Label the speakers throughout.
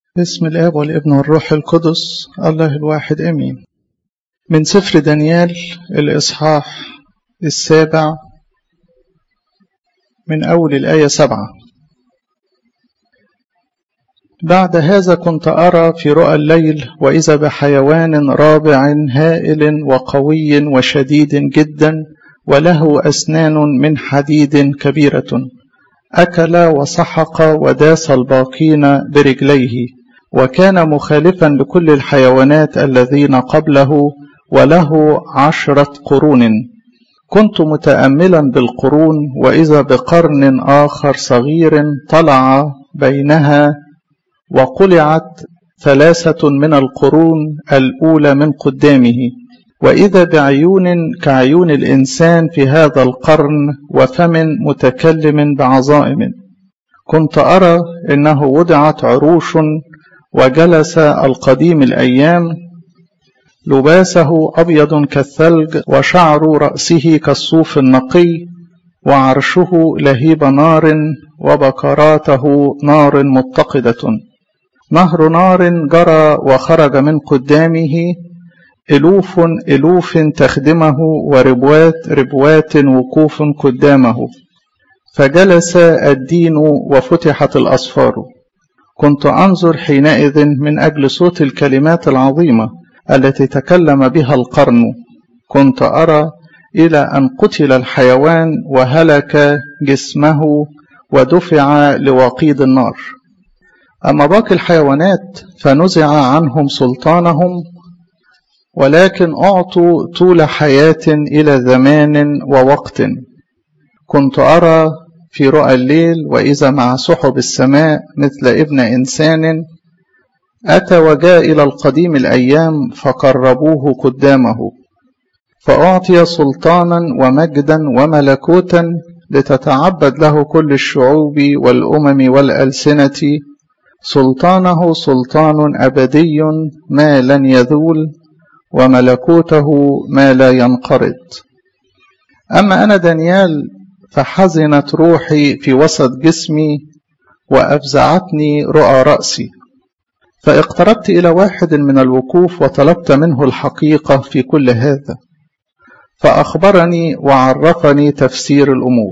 Speaker 1: باسم الآب والابن والروح القدس الله الواحد آمين من سفر دانيال الإصحاح السابع من أول الآية سبعة بعد هذا كنت أرى في رؤى الليل وإذا بحيوان رابع هائل وقوي وشديد جدا وله أسنان من حديد كبيرة أكل وسحق وداس الباقين برجليه وكان مخالفا لكل الحيوانات الذين قبله وله عشرة قرون كنت متأملا بالقرون وإذا بقرن آخر صغير طلع بينها وقلعت ثلاثة من القرون الأولى من قدامه وإذا بعيون كعيون الإنسان في هذا القرن وفم متكلم بعظائم كنت أرى إنه وضعت عروش وجلس القديم الأيام لباسه أبيض كالثلج وشعر رأسه كالصوف النقي وعرشه لهيب نار وبكراته نار متقدة نهر نار جرى وخرج من قدامه ألوف ألوف تخدمه وربوات ربوات وقوف قدامه فجلس الدين وفتحت الأصفار كنت أنظر حينئذ من أجل صوت الكلمات العظيمة التي تكلم بها القرن كنت أرى إلى أن قتل الحيوان وهلك جسمه ودفع لوقيد النار أما باقي الحيوانات فنزع عنهم سلطانهم ولكن أعطوا طول حياة إلى زمان ووقت كنت أرى في رؤى الليل وإذا مع سحب السماء مثل ابن إنسان أتى وجاء إلى القديم الأيام فقربوه قدامه فأعطي سلطانا ومجدا وملكوتا لتتعبد له كل الشعوب والأمم والألسنة سلطانه سلطان أبدي ما لن يذول وملكوته ما لا ينقرض أما أنا دانيال فحزنت روحي في وسط جسمي وأفزعتني رؤى رأسي فاقتربت إلى واحد من الوقوف وطلبت منه الحقيقة في كل هذا فأخبرني وعرفني تفسير الأمور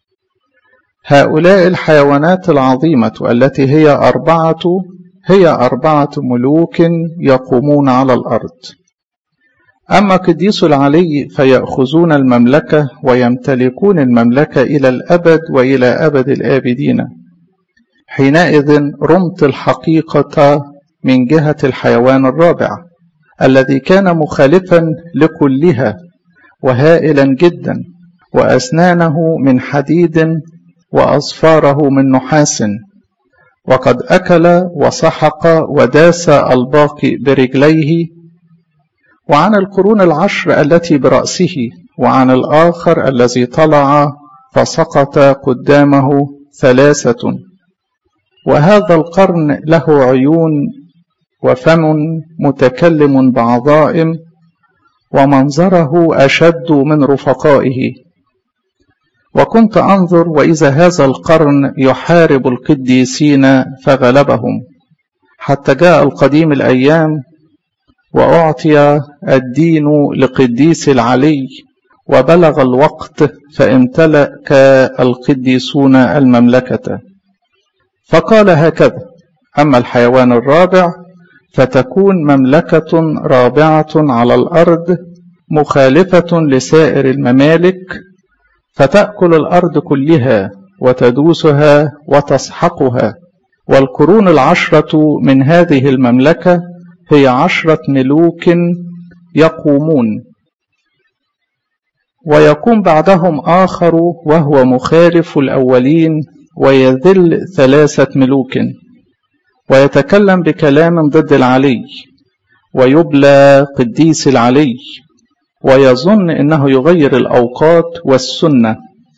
Speaker 1: هؤلاء الحيوانات العظيمة التي هي أربعة هي أربعة ملوك يقومون على الأرض أما قديس العلي فيأخذون المملكة ويمتلكون المملكة إلى الأبد وإلى أبد الآبدين حينئذ رمت الحقيقة من جهة الحيوان الرابع الذي كان مخالفا لكلها وهائلا جدا وأسنانه من حديد وأظفاره من نحاس وقد أكل وسحق وداس الباقي برجليه وعن القرون العشر التي برأسه وعن الآخر الذي طلع فسقط قدامه ثلاثة وهذا القرن له عيون وفم متكلم بعظائم ومنظره أشد من رفقائه وكنت أنظر وإذا هذا القرن يحارب القديسين فغلبهم حتى جاء القديم الأيام وأعطي الدين لقديس العلي وبلغ الوقت فامتلك القديسون المملكة فقال هكذا أما الحيوان الرابع فتكون مملكة رابعة على الأرض مخالفة لسائر الممالك فتأكل الأرض كلها وتدوسها وتسحقها والقرون العشرة من هذه المملكة هي عشرة ملوك يقومون ويقوم بعدهم آخر وهو مخالف الأولين ويذل ثلاثة ملوك ويتكلم بكلام ضد العلي ويبلى قديس العلي ويظن انه يغير الاوقات والسنه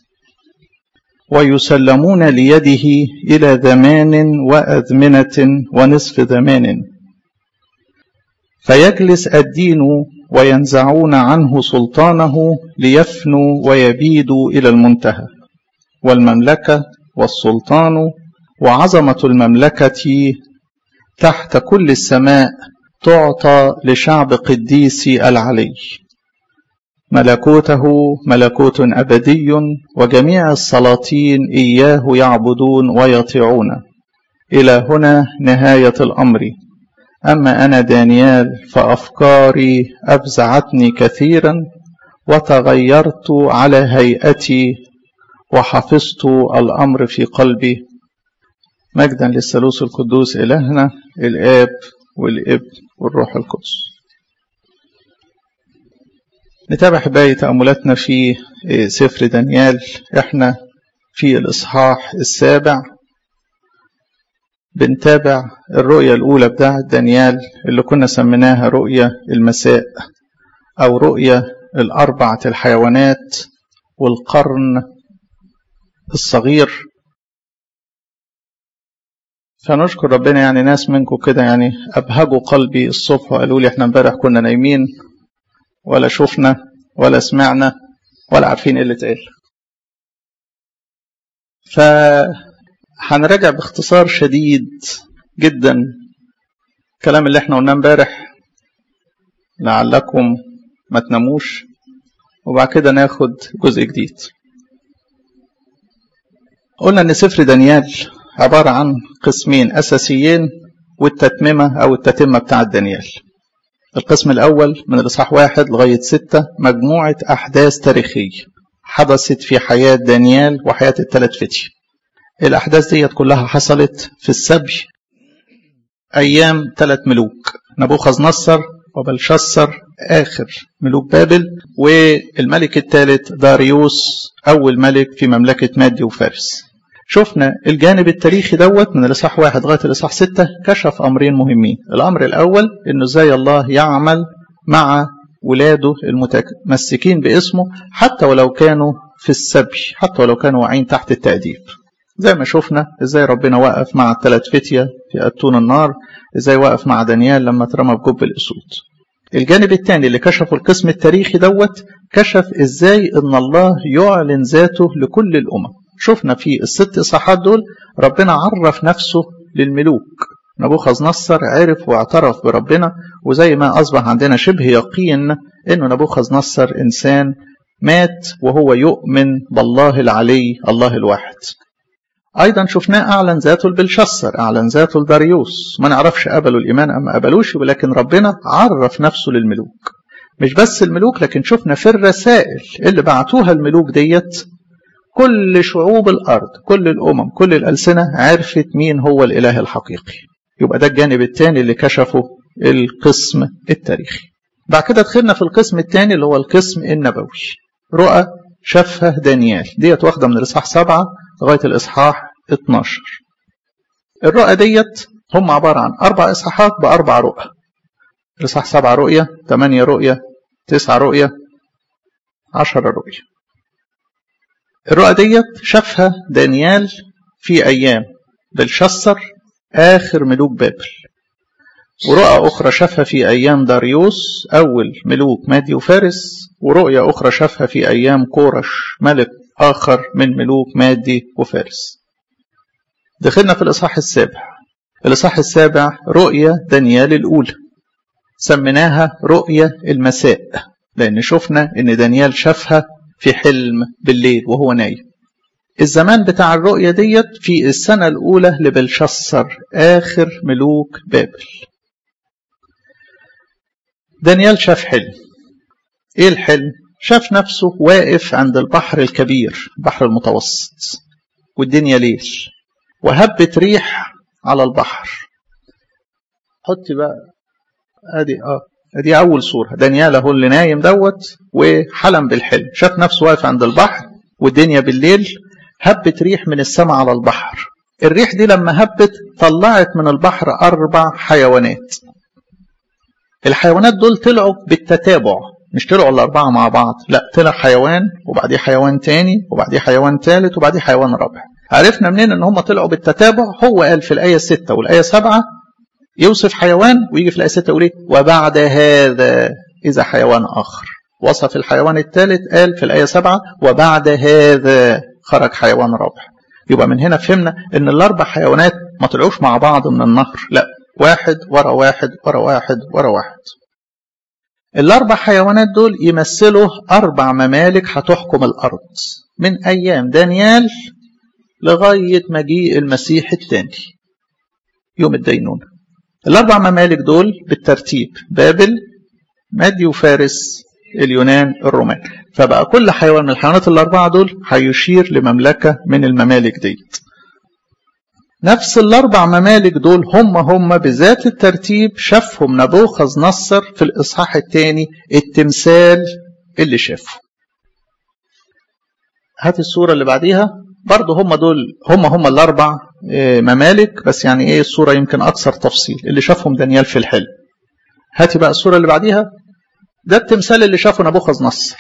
Speaker 1: ويسلمون ليده الى زمان وازمنه ونصف زمان فيجلس الدين وينزعون عنه سلطانه ليفنوا ويبيدوا الى المنتهى والمملكه والسلطان وعظمه المملكه تحت كل السماء تعطى لشعب قديسي العلي ملكوته ملكوت أبدي وجميع السلاطين إياه يعبدون ويطيعون إلى هنا نهاية الأمر أما أنا دانيال فأفكاري أفزعتني كثيرا وتغيرت على هيئتي وحفظت الأمر في قلبي مجدا للثالوث القدوس إلهنا الآب والابن والروح القدس نتابع حباية تأملاتنا في سفر دانيال احنا في الإصحاح السابع بنتابع الرؤية الأولى بتاعة دانيال اللي كنا سميناها رؤية المساء أو رؤية الأربعة الحيوانات والقرن الصغير فنشكر ربنا يعني ناس منكم كده يعني أبهجوا قلبي الصبح وقالوا لي احنا امبارح كنا نايمين ولا شفنا ولا سمعنا ولا عارفين ايه اللي اتقال فهنراجع باختصار شديد جدا الكلام اللي احنا قلناه امبارح لعلكم ما تناموش وبعد كده ناخد جزء جديد قلنا ان سفر دانيال عبارة عن قسمين أساسيين والتتممة أو التتمة بتاعة دانيال القسم الأول من الإصحاح واحد لغاية ستة مجموعة أحداث تاريخية حدثت في حياة دانيال وحياة الثلاث فتي الأحداث ديت كلها حصلت في السبي أيام ثلاث ملوك نبوخذ نصر وبلشسر آخر ملوك بابل والملك الثالث داريوس أول ملك في مملكة مادي وفارس شفنا الجانب التاريخي دوت من الإصحاح واحد لغاية الإصحاح ستة كشف أمرين مهمين الأمر الأول إنه إزاي الله يعمل مع ولاده المتمسكين باسمه حتى ولو كانوا في السبي حتى ولو كانوا واعيين تحت التأديب زي ما شفنا ازاي ربنا وقف مع الثلاث فتية في أتون النار ازاي وقف مع دانيال لما اترمى بجب الأسود الجانب الثاني اللي كشفه القسم التاريخي دوت كشف ازاي ان الله يعلن ذاته لكل الامم شفنا في الست اصحاحات دول ربنا عرف نفسه للملوك نبوخذ نصر عرف واعترف بربنا وزي ما اصبح عندنا شبه يقين انه نبوخذ نصر انسان مات وهو يؤمن بالله العلي الله الواحد ايضا شفناه اعلن ذاته لبلشسر اعلن ذاته لداريوس ما نعرفش قبلوا الايمان ام ما قبلوش ولكن ربنا عرف نفسه للملوك مش بس الملوك لكن شفنا في الرسائل اللي بعتوها الملوك ديت كل شعوب الارض كل الامم كل الالسنه عرفت مين هو الاله الحقيقي يبقى ده الجانب الثاني اللي كشفه القسم التاريخي بعد كده دخلنا في القسم الثاني اللي هو القسم النبوي رؤى شافها دانيال ديت واخده من الاصحاح سبعة لغايه الاصحاح 12 الرؤى ديت هم عباره عن اربع اصحاحات باربع رؤى الاصحاح سبعة رؤيه ثمانية رؤيه تسعة رؤيه عشرة رؤيه الرؤى ديت شافها دانيال في ايام بلشسر اخر ملوك بابل ورؤى أخرى شافها في أيام داريوس أول ملوك مادي وفارس ورؤية أخرى شافها في أيام كورش ملك آخر من ملوك مادي وفارس دخلنا في الإصحاح السابع الإصحاح السابع رؤية دانيال الأولى سميناها رؤية المساء لأن شفنا إن دانيال شافها في حلم بالليل وهو نايم الزمان بتاع الرؤية ديت في السنة الأولى لبلشسر آخر ملوك بابل دانيال شاف حلم ايه الحلم شاف نفسه واقف عند البحر الكبير البحر المتوسط والدنيا ليل وهبت ريح على البحر حطي بقى ادي اه ادي اول صوره دانيال اهو اللي نايم دوت وحلم بالحلم شاف نفسه واقف عند البحر والدنيا بالليل هبت ريح من السماء على البحر الريح دي لما هبت طلعت من البحر اربع حيوانات الحيوانات دول طلعوا بالتتابع مش طلعوا الأربعة مع بعض لا طلع حيوان وبعديه حيوان تاني وبعديه حيوان تالت وبعديه حيوان رابع عرفنا منين ان هم طلعوا بالتتابع هو قال في الآية الستة والآية سبعة يوصف حيوان ويجي في الآية ستة يقول ايه وبعد هذا إذا حيوان آخر وصف الحيوان الثالث قال في الآية سبعة وبعد هذا خرج حيوان رابع يبقى من هنا فهمنا ان الاربع حيوانات ما طلعوش مع بعض من النهر لا واحد ورا واحد ورا واحد ورا واحد الأربع حيوانات دول يمثلوا أربع ممالك هتحكم الأرض من أيام دانيال لغاية مجيء المسيح الثاني يوم الدينونة الأربع ممالك دول بالترتيب بابل مادي وفارس اليونان الرومان فبقى كل حيوان من الحيوانات الأربعة دول هيشير لمملكة من الممالك ديت نفس الأربع ممالك دول هم هم بذات الترتيب شافهم نبوخذ نصر في الإصحاح الثاني التمثال اللي شافه هات الصورة اللي بعديها برضه هم دول هم هم الأربع ممالك بس يعني إيه الصورة يمكن أكثر تفصيل اللي شافهم دانيال في الحلم هاتي بقى الصورة اللي بعديها ده التمثال اللي شافه نبوخذ نصر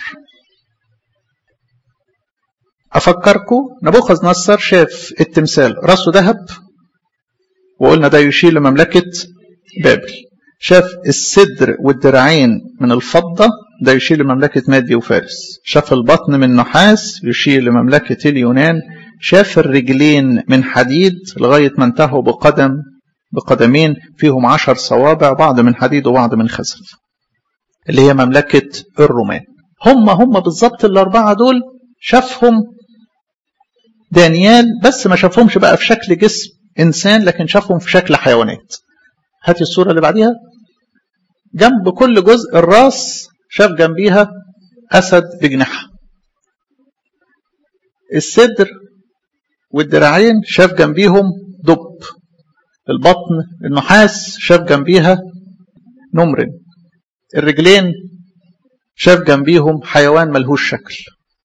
Speaker 1: أفكركم نبوخذ نصر شاف التمثال راسه ذهب وقلنا ده يشير لمملكة بابل شاف الصدر والدراعين من الفضة ده يشير لمملكة مادي وفارس شاف البطن من نحاس يشير لمملكة اليونان شاف الرجلين من حديد لغاية ما انتهوا بقدم بقدمين فيهم عشر صوابع بعض من حديد وبعض من خزف اللي هي مملكة الرومان هم هم بالظبط الأربعة دول شافهم دانيال بس ما شافهمش بقى في شكل جسم إنسان لكن شافهم في شكل حيوانات هاتي الصورة اللي بعديها جنب كل جزء الراس شاف جنبيها أسد بجناحها الصدر والدراعين شاف جنبيهم دب البطن النحاس شاف جنبيها نمر الرجلين شاف جنبيهم حيوان ملهوش شكل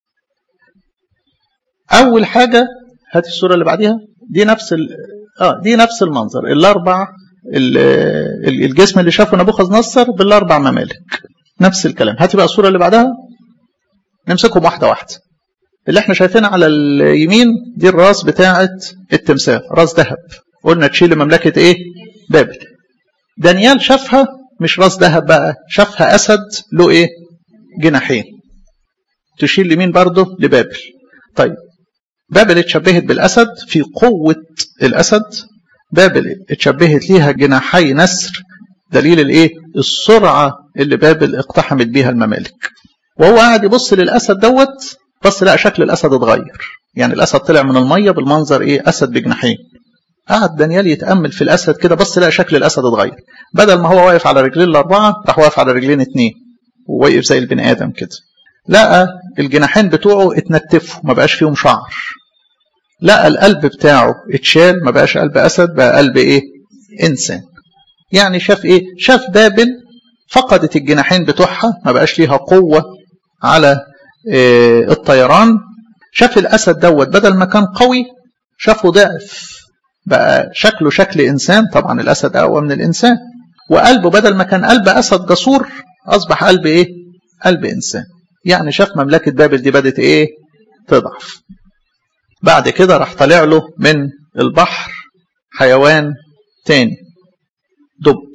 Speaker 1: أول حاجة هات الصورة اللي بعديها دي نفس ال... اه دي نفس المنظر الأربع الجسم اللي شافه نبوخذ نصر بالأربع ممالك نفس الكلام هاتي بقى الصورة اللي بعدها نمسكهم واحدة واحدة اللي احنا شايفينها على اليمين دي الراس بتاعة التمثال راس ذهب قلنا تشيل مملكة ايه بابل دانيال شافها مش راس ذهب بقى شافها أسد له ايه جناحين تشير لمين برضه لبابل طيب بابل اتشبهت بالأسد في قوة الأسد بابل اتشبهت ليها جناحي نسر دليل الايه السرعة اللي بابل اقتحمت بيها الممالك وهو قاعد يبص للأسد دوت بس لقى شكل الأسد اتغير يعني الأسد طلع من المية بالمنظر ايه أسد بجناحين قعد دانيال يتأمل في الأسد كده بس لقى شكل الأسد اتغير بدل ما هو واقف على رجلين الأربعة راح واقف على رجلين اتنين وواقف زي البني آدم كده لقى الجناحين بتوعه اتنتفوا ما بقاش فيهم شعر لقى القلب بتاعه اتشال ما بقاش قلب أسد بقى قلب ايه إنسان يعني شاف ايه شاف بابل فقدت الجناحين بتوعها ما بقاش ليها قوة على إيه الطيران شاف الأسد دوت بدل ما كان قوي شافه ضعف بقى شكله شكل إنسان طبعا الأسد أقوى من الإنسان وقلبه بدل ما كان قلب أسد جسور أصبح قلب إيه قلب إنسان يعني شاف مملكة بابل دي بدت إيه تضعف بعد كده راح طالع له من البحر حيوان تاني دب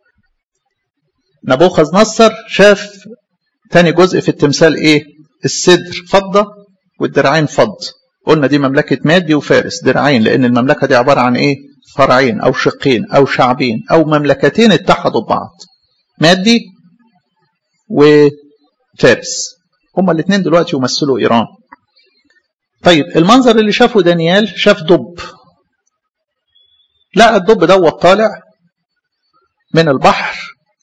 Speaker 1: نبوخذ نصر شاف تاني جزء في التمثال ايه الصدر فضة والدراعين فض قلنا دي مملكة مادي وفارس درعين لأن المملكة دي عبارة عن إيه فرعين أو شقين أو شعبين أو مملكتين اتحدوا ببعض مادي وفارس هما الاثنين دلوقتي يمثلوا إيران طيب المنظر اللي شافه دانيال شاف دب لقى الدب دوت طالع من البحر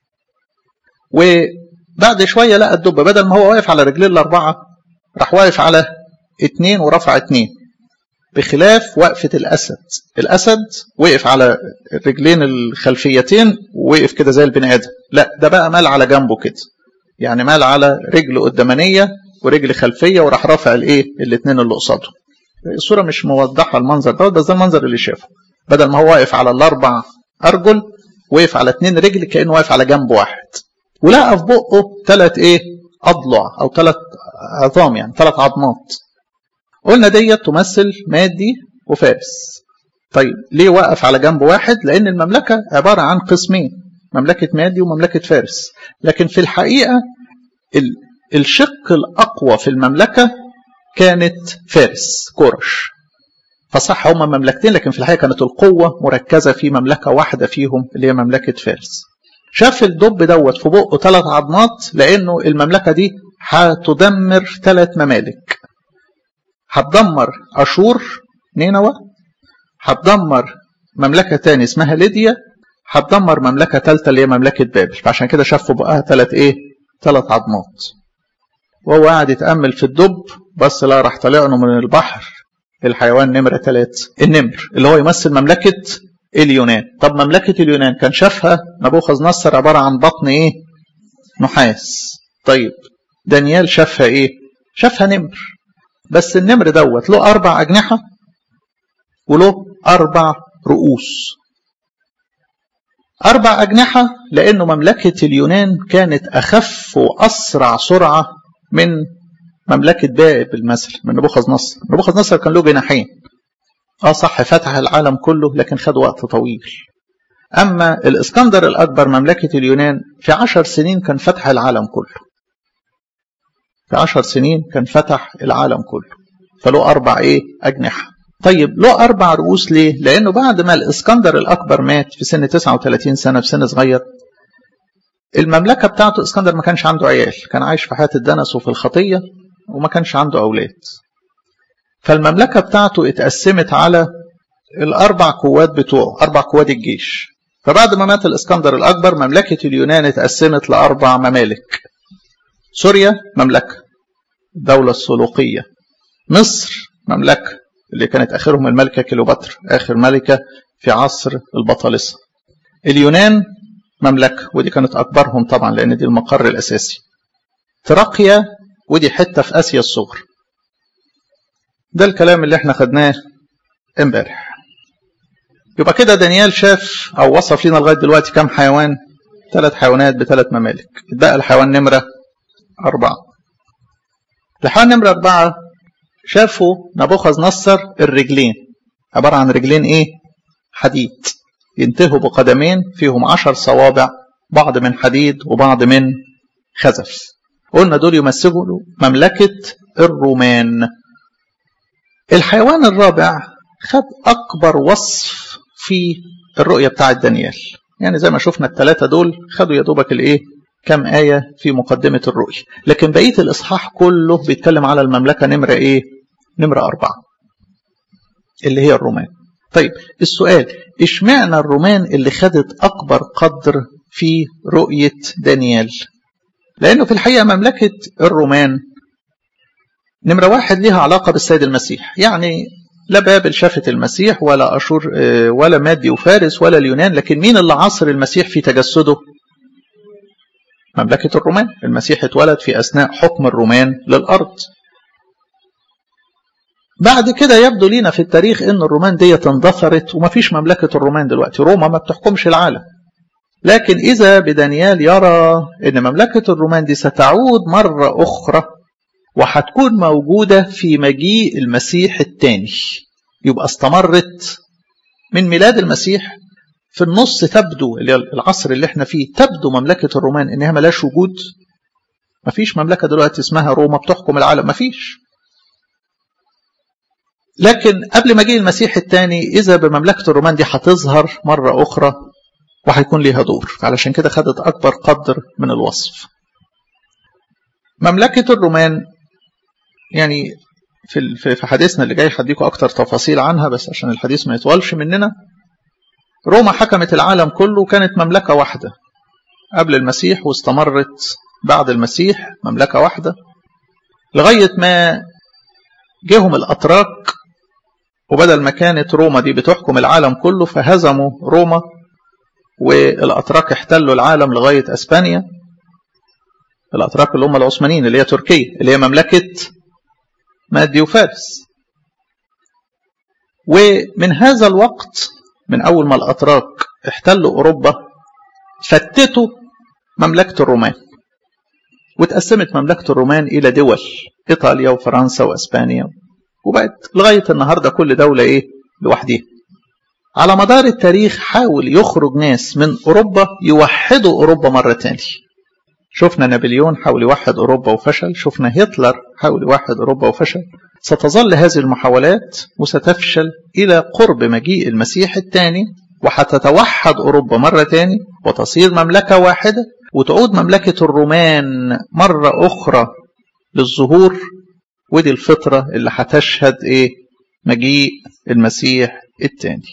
Speaker 1: وبعد شوية لقى الدب بدل ما هو واقف على رجلين الأربعة راح واقف على اتنين ورفع اتنين بخلاف وقفة الأسد الأسد وقف على الرجلين الخلفيتين ووقف كده زي البني آدم لا ده بقى مال على جنبه كده يعني مال على رجل قدامانية ورجل خلفية وراح رافع الايه الاتنين اللي قصاده الصورة مش موضحة المنظر ده بس ده المنظر اللي شافه بدل ما هو واقف على الأربع أرجل وقف على اتنين رجل كأنه واقف على جنب واحد ولقى في بقه ثلاث ايه أضلع أو ثلاث عظام يعني ثلاث عظمات قلنا ديت تمثل مادي وفارس طيب ليه وقف على جنب واحد لأن المملكة عبارة عن قسمين مملكة مادي ومملكة فارس لكن في الحقيقة الشق الأقوى في المملكة كانت فارس كورش فصح هم مملكتين لكن في الحقيقة كانت القوة مركزة في مملكة واحدة فيهم اللي هي مملكة فارس شاف الدب دوت في بقه ثلاث عظمات لأنه المملكة دي هتدمر ثلاث ممالك هتدمر أشور نينوى هتدمر مملكة تاني اسمها ليديا هتدمر مملكة ثالثة اللي هي مملكة بابل فعشان كده شاف في بقها ثلاث ايه ثلاث عظمات وهو قاعد يتأمل في الدب بس لا راح طلع له من البحر الحيوان نمرة ثلاثة النمر اللي هو يمثل مملكة اليونان طب مملكة اليونان كان شافها نبوخذ نصر عبارة عن بطن ايه نحاس طيب دانيال شافها ايه شافها نمر بس النمر دوت له أربع أجنحة وله أربع رؤوس أربع أجنحة لأنه مملكة اليونان كانت أخف وأسرع سرعة من مملكة بابل مثلا من نبوخذ نصر نبوخذ نصر كان له جناحين اه صح فتح العالم كله لكن خد وقت طويل أما الإسكندر الأكبر مملكة اليونان في عشر سنين كان فتح العالم كله في عشر سنين كان فتح العالم كله فله أربع إيه أجنحة طيب له أربع رؤوس ليه؟ لأنه بعد ما الإسكندر الأكبر مات في سن 39 سنة في سن صغير المملكة بتاعته اسكندر ما كانش عنده عيال كان عايش في حياة الدنس وفي الخطية وما كانش عنده أولاد فالمملكة بتاعته اتقسمت على الأربع قوات بتوعه أربع قوات الجيش فبعد ما مات الإسكندر الأكبر مملكة اليونان اتقسمت لأربع ممالك سوريا مملكة الدولة السلوقية مصر مملكة اللي كانت آخرهم الملكة كيلوباترا آخر ملكة في عصر البطالسة اليونان مملكة ودي كانت أكبرهم طبعا لأن دي المقر الأساسي تراقيا ودي حتة في آسيا الصغرى ده الكلام اللي احنا خدناه امبارح يبقى كده دانيال شاف أو وصف لنا لغاية دلوقتي كم حيوان ثلاث حيوانات بثلاث ممالك اتبقى الحيوان نمرة أربعة الحيوان نمرة أربعة شافوا نبوخذ نصر الرجلين عبارة عن رجلين إيه؟ حديد ينتهوا بقدمين فيهم عشر صوابع بعض من حديد وبعض من خزف قلنا دول يمثلوا مملكة الرومان الحيوان الرابع خد أكبر وصف في الرؤية بتاعة دانيال يعني زي ما شفنا الثلاثة دول خدوا يا دوبك الإيه كم آية في مقدمة الرؤية لكن بقية الإصحاح كله بيتكلم على المملكة نمرة إيه نمرة أربعة اللي هي الرومان طيب السؤال اشمعنى الرومان اللي خدت أكبر قدر في رؤية دانيال لأنه في الحقيقة مملكة الرومان نمرة واحد لها علاقة بالسيد المسيح يعني لا بابل شافت المسيح ولا أشور ولا مادي وفارس ولا اليونان لكن مين اللي عصر المسيح في تجسده مملكة الرومان المسيح اتولد في أثناء حكم الرومان للأرض بعد كده يبدو لينا في التاريخ ان الرومان دي اندثرت ومفيش مملكة الرومان دلوقتي روما ما بتحكمش العالم لكن إذا بدانيال يرى ان مملكة الرومان دي ستعود مرة أخرى وهتكون موجودة في مجيء المسيح الثاني يبقى استمرت من ميلاد المسيح في النص تبدو اللي العصر اللي احنا فيه تبدو مملكة الرومان انها ملاش وجود مفيش مملكة دلوقتي اسمها روما بتحكم العالم مفيش لكن قبل مجيء المسيح الثاني إذا بمملكة الرومان دي هتظهر مرة أخرى وهيكون ليها دور علشان كده خدت أكبر قدر من الوصف مملكة الرومان يعني في في حديثنا اللي جاي هديكم أكتر تفاصيل عنها بس عشان الحديث ما يطولش مننا روما حكمت العالم كله وكانت مملكة واحدة قبل المسيح واستمرت بعد المسيح مملكة واحدة لغاية ما جيهم الأتراك وبدل ما كانت روما دي بتحكم العالم كله فهزموا روما والأتراك احتلوا العالم لغاية أسبانيا الأتراك اللي هم العثمانيين اللي هي تركيا اللي هي مملكة مادي وفارس ومن هذا الوقت من أول ما الأتراك احتلوا أوروبا فتتوا مملكة الرومان وتقسمت مملكة الرومان إلى دول إيطاليا وفرنسا وأسبانيا وبقت لغاية النهاردة كل دولة إيه لوحدها على مدار التاريخ حاول يخرج ناس من أوروبا يوحدوا أوروبا مرة تانية شفنا نابليون حاول يوحد أوروبا وفشل شفنا هتلر حاول يوحد أوروبا وفشل ستظل هذه المحاولات وستفشل إلى قرب مجيء المسيح الثاني وحتتوحد أوروبا مرة تاني وتصير مملكة واحدة وتعود مملكة الرومان مرة أخرى للظهور ودي الفترة اللي هتشهد إيه مجيء المسيح الثاني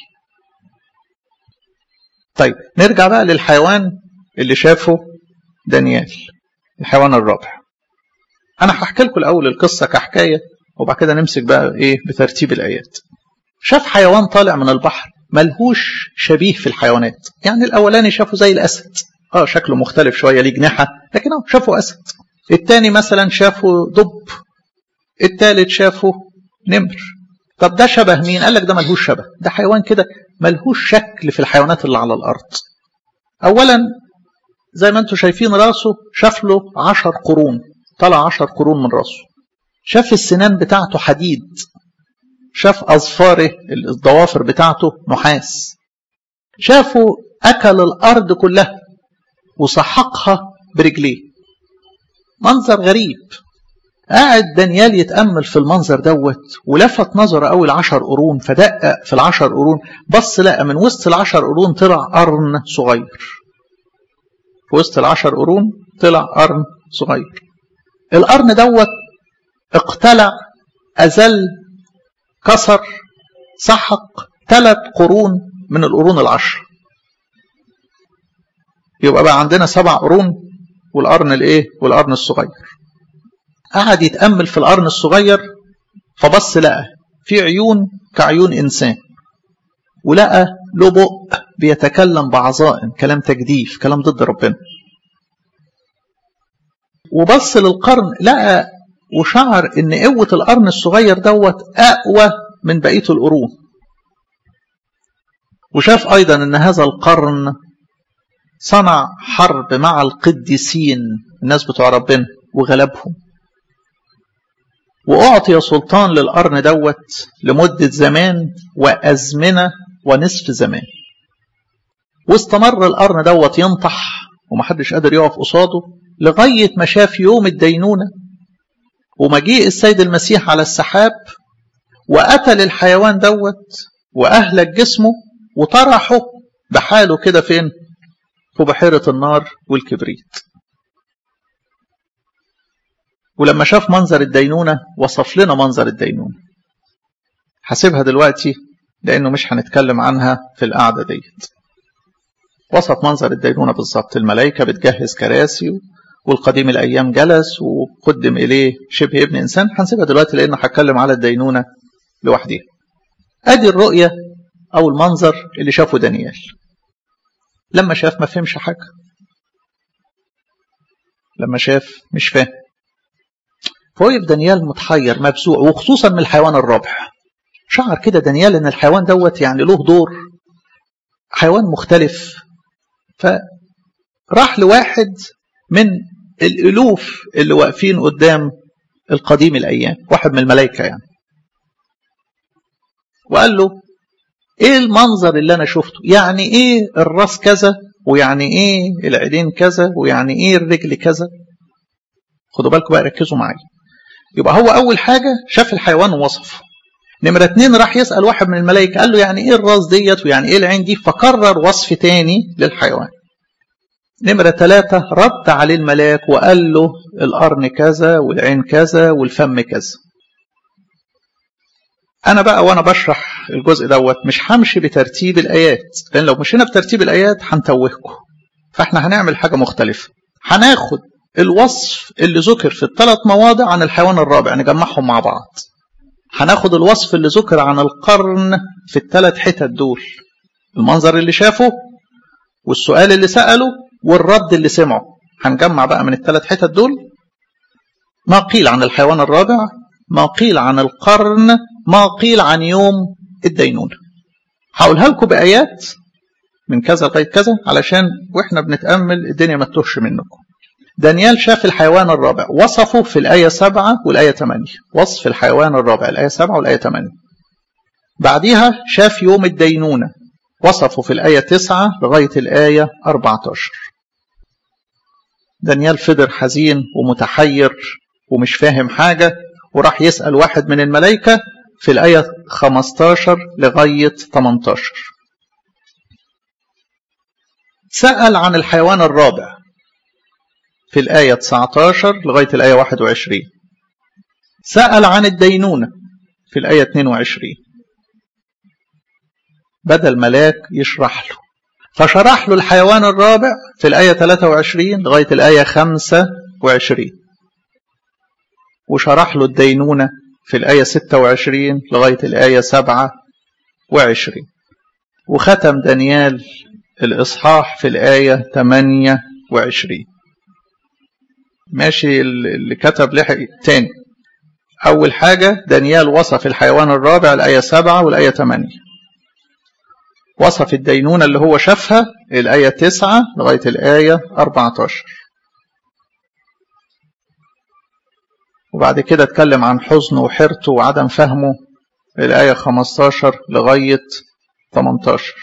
Speaker 1: طيب نرجع بقى للحيوان اللي شافه دانيال الحيوان الرابع انا هحكي لكم الاول القصه كحكايه وبعد كده نمسك بقى ايه بترتيب الايات شاف حيوان طالع من البحر ملهوش شبيه في الحيوانات يعني الاولاني شافه زي الاسد اه شكله مختلف شويه ليه جناحه لكن اه شافه اسد التاني مثلا شافه دب التالت شافه نمر طب ده شبه مين قال لك ده ملهوش شبه ده حيوان كده ملهوش شكل في الحيوانات اللي على الارض اولا زي ما انتم شايفين راسه شاف له عشر قرون طلع عشر قرون من راسه شاف السنان بتاعته حديد شاف أظفاره الضوافر بتاعته نحاس شافوا أكل الأرض كلها وسحقها برجليه منظر غريب قاعد دانيال يتأمل في المنظر دوت ولفت نظره أول عشر قرون فدقق في العشر قرون بص لقى من وسط العشر قرون طلع قرن صغير في وسط العشر قرون طلع قرن صغير القرن دوت اقتلع أزل كسر سحق ثلاث قرون من القرون العشر يبقى بقى عندنا سبع قرون والقرن الايه والقرن الصغير قعد يتأمل في القرن الصغير فبص لقى في عيون كعيون إنسان ولقى له بق بيتكلم بعظائم كلام تجديف كلام ضد ربنا وبص للقرن لقى وشعر ان قوة القرن الصغير دوت اقوى من بقية القرون وشاف ايضا ان هذا القرن صنع حرب مع القديسين الناس بتوع ربنا وغلبهم وأعطي سلطان للقرن دوت لمدة زمان وأزمنة ونصف زمان واستمر القرن دوت ينطح ومحدش قادر يقف قصاده لغاية ما شاف يوم الدينونة ومجيء السيد المسيح على السحاب وقتل الحيوان دوت وأهلك جسمه وطرحه بحاله كده فين في بحيرة النار والكبريت ولما شاف منظر الدينونة وصف لنا منظر الدينونة حاسبها دلوقتي لأنه مش هنتكلم عنها في القعدة ديت وصف منظر الدينونة بالظبط الملائكة بتجهز كراسي والقديم الأيام جلس وقدم إليه شبه ابن إنسان هنسيبها دلوقتي لأنه هتكلم على الدينونة لوحدها أدي الرؤية أو المنظر اللي شافه دانيال لما شاف ما فهمش حاجة لما شاف مش فاهم فوقف دانيال متحير مبسوع وخصوصا من الحيوان الرابع شعر كده دانيال ان الحيوان دوت يعني له دور حيوان مختلف فراح لواحد من الالوف اللي واقفين قدام القديم الايام واحد من الملائكه يعني وقال له ايه المنظر اللي انا شفته يعني ايه الراس كذا ويعني ايه العينين كذا ويعني ايه الرجل كذا خدوا بالكم بقى ركزوا معايا يبقى هو اول حاجه شاف الحيوان ووصفه نمرة اتنين راح يسأل واحد من الملائكة قال له يعني ايه الراس ديت ويعني ايه العين دي فكرر وصف تاني للحيوان نمرة ثلاثة رد عليه الملاك وقال له القرن كذا والعين كذا والفم كذا أنا بقى وأنا بشرح الجزء دوت مش همشي بترتيب الآيات لأن لو مشينا بترتيب الآيات هنتوهكم فإحنا هنعمل حاجة مختلفة هناخد الوصف اللي ذكر في الثلاث مواضع عن الحيوان الرابع نجمعهم مع بعض هناخد الوصف اللي ذكر عن القرن في الثلاث حتت دول المنظر اللي شافه والسؤال اللي سأله والرد اللي سمعه هنجمع بقى من الثلاث حتت دول ما قيل عن الحيوان الرابع ما قيل عن القرن ما قيل عن يوم الدينونة هقولها لكم بآيات من كذا لغاية كذا علشان واحنا بنتأمل الدنيا ما تتوهش منكم دانيال شاف الحيوان الرابع وصفه في الآية سبعة والآية ثمانية وصف الحيوان الرابع الآية سبعة والآية ثمانية بعديها شاف يوم الدينونة وصفه في الآية تسعة لغاية الآية 14 دانيال فضل حزين ومتحير ومش فاهم حاجة وراح يسأل واحد من الملائكة في الآية 15 لغاية 18 سأل عن الحيوان الرابع في الآية 19 لغاية الآية 21 سأل عن الدينونة في الآية 22 بدأ الملاك يشرح له فشرح له الحيوان الرابع في الآية 23 لغاية الآية 25 وشرح له الدينونة في الآية 26 لغاية الآية 27 وختم دانيال الإصحاح في الآية 28 ماشي اللي كتب لحق تاني أول حاجة دانيال وصف الحيوان الرابع الآية 7 والآية 8 وصف الدينونة اللي هو شافها الآية 9 لغاية الآية 14 وبعد كده اتكلم عن حزنه وحيرته وعدم فهمه الآية 15 لغاية 18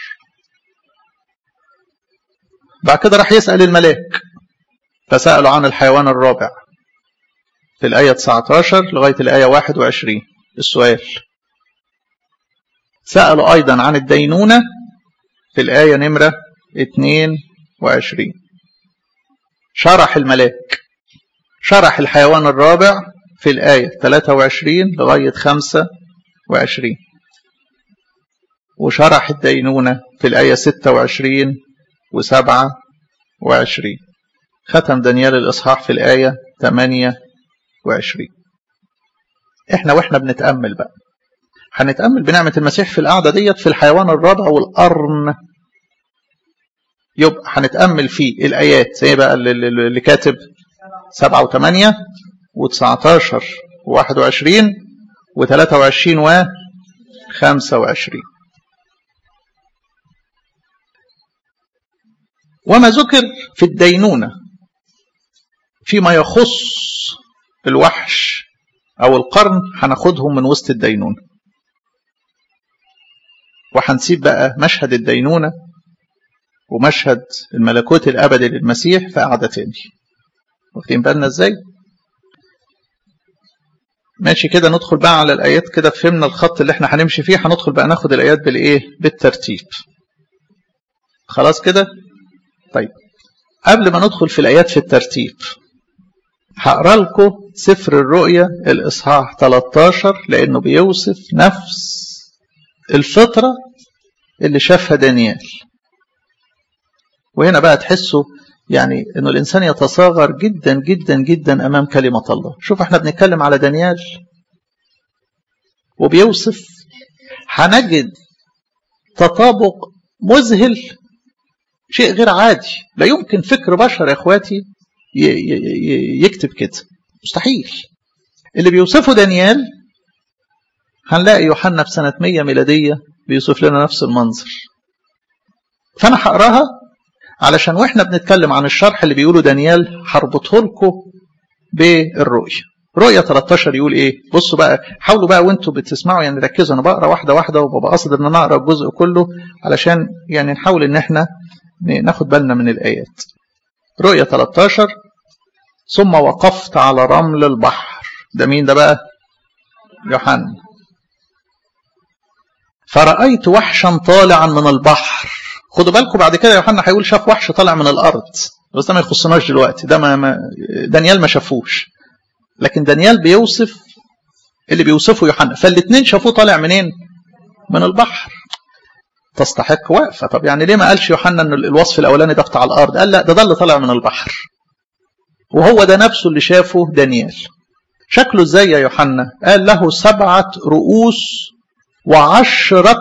Speaker 1: بعد كده راح يسأل الملاك فسألوا عن الحيوان الرابع في الآية 19 لغاية الآية 21 السؤال سألوا أيضا عن الدينونة في الآية نمرة 22 شرح الملاك شرح الحيوان الرابع في الآية 23 لغاية 25 وشرح الدينونة في الآية 26 و27 ختم دانيال الإصحاح في الآية 28 احنا واحنا بنتأمل بقى هنتأمل بنعمة المسيح في القعدة ديت في الحيوان الرابع والقرن يبقى هنتأمل في الآيات زي بقى اللي كاتب 7 و8 و19 و21 و23 و25 وما ذكر في الدينونة فيما يخص الوحش أو القرن هناخدهم من وسط الدينونة وهنسيب بقى مشهد الدينونة ومشهد الملكوت الأبدي للمسيح في قعدة تاني واخدين بالنا ازاي؟ ماشي كده ندخل بقى على الآيات كده فهمنا الخط اللي احنا هنمشي فيه هندخل بقى ناخد الآيات بالإيه؟ بالترتيب. خلاص كده؟ طيب قبل ما ندخل في الآيات في الترتيب هقرا لكم سفر الرؤيا الإصحاح 13 لأنه بيوصف نفس الفطرة اللي شافها دانيال. وهنا بقى تحسوا يعني انه الانسان يتصاغر جدا جدا جدا امام كلمه الله شوف احنا بنتكلم على دانيال وبيوصف هنجد تطابق مذهل شيء غير عادي لا يمكن فكر بشر يا اخواتي يكتب كده مستحيل اللي بيوصفه دانيال هنلاقي يوحنا في سنة 100 ميلادية بيوصف لنا نفس المنظر فأنا هقراها علشان واحنا بنتكلم عن الشرح اللي بيقوله دانيال هربطه لكم بالرؤية رؤية 13 يقول ايه بصوا بقى حاولوا بقى وانتوا بتسمعوا يعني ركزوا انا بقرا واحده واحده وببقى قاصد ان انا اقرا الجزء كله علشان يعني نحاول ان احنا ناخد بالنا من الايات رؤية 13 ثم وقفت على رمل البحر ده مين ده بقى يوحنا فرأيت وحشا طالعا من البحر خدوا بالكم بعد كده يوحنا هيقول شاف وحش طالع من الارض بس ده ما يخصناش دلوقتي ده ما, ما دانيال ما شافوش لكن دانيال بيوصف اللي بيوصفه يوحنا فالاثنين شافوه طالع منين من البحر تستحق وقفه طب يعني ليه ما قالش يوحنا ان الوصف الاولاني ده بتاع الارض قال لا ده ده اللي طالع من البحر وهو ده نفسه اللي شافه دانيال شكله ازاي يا يوحنا قال له سبعه رؤوس وعشره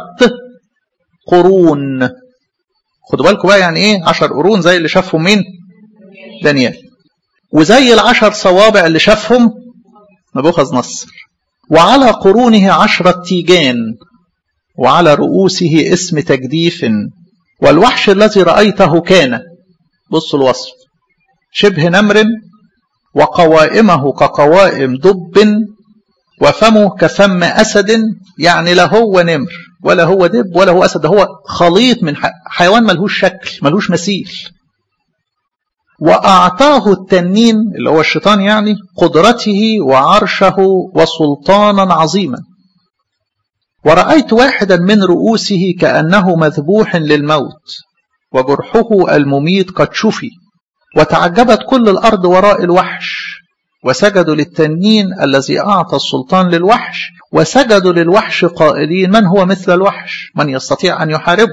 Speaker 1: قرون خدوا بالكم بقى يعني ايه عشر قرون زي اللي شافهم مين دانيال وزي العشر صوابع اللي شافهم نبوخذ نصر وعلى قرونه عشرة تيجان وعلى رؤوسه اسم تجديف والوحش الذي رأيته كان بصوا الوصف شبه نمر وقوائمه كقوائم دب وفمه كفم أسد يعني لا هو نمر ولا هو دب ولا هو أسد هو خليط من حيوان ملهوش شكل ملهوش مثيل وأعطاه التنين اللي هو الشيطان يعني قدرته وعرشه وسلطانا عظيما ورأيت واحدا من رؤوسه كأنه مذبوح للموت وجرحه المميت قد شفي وتعجبت كل الأرض وراء الوحش وسجدوا للتنين الذي أعطى السلطان للوحش وسجدوا للوحش قائلين من هو مثل الوحش من يستطيع أن يحاربه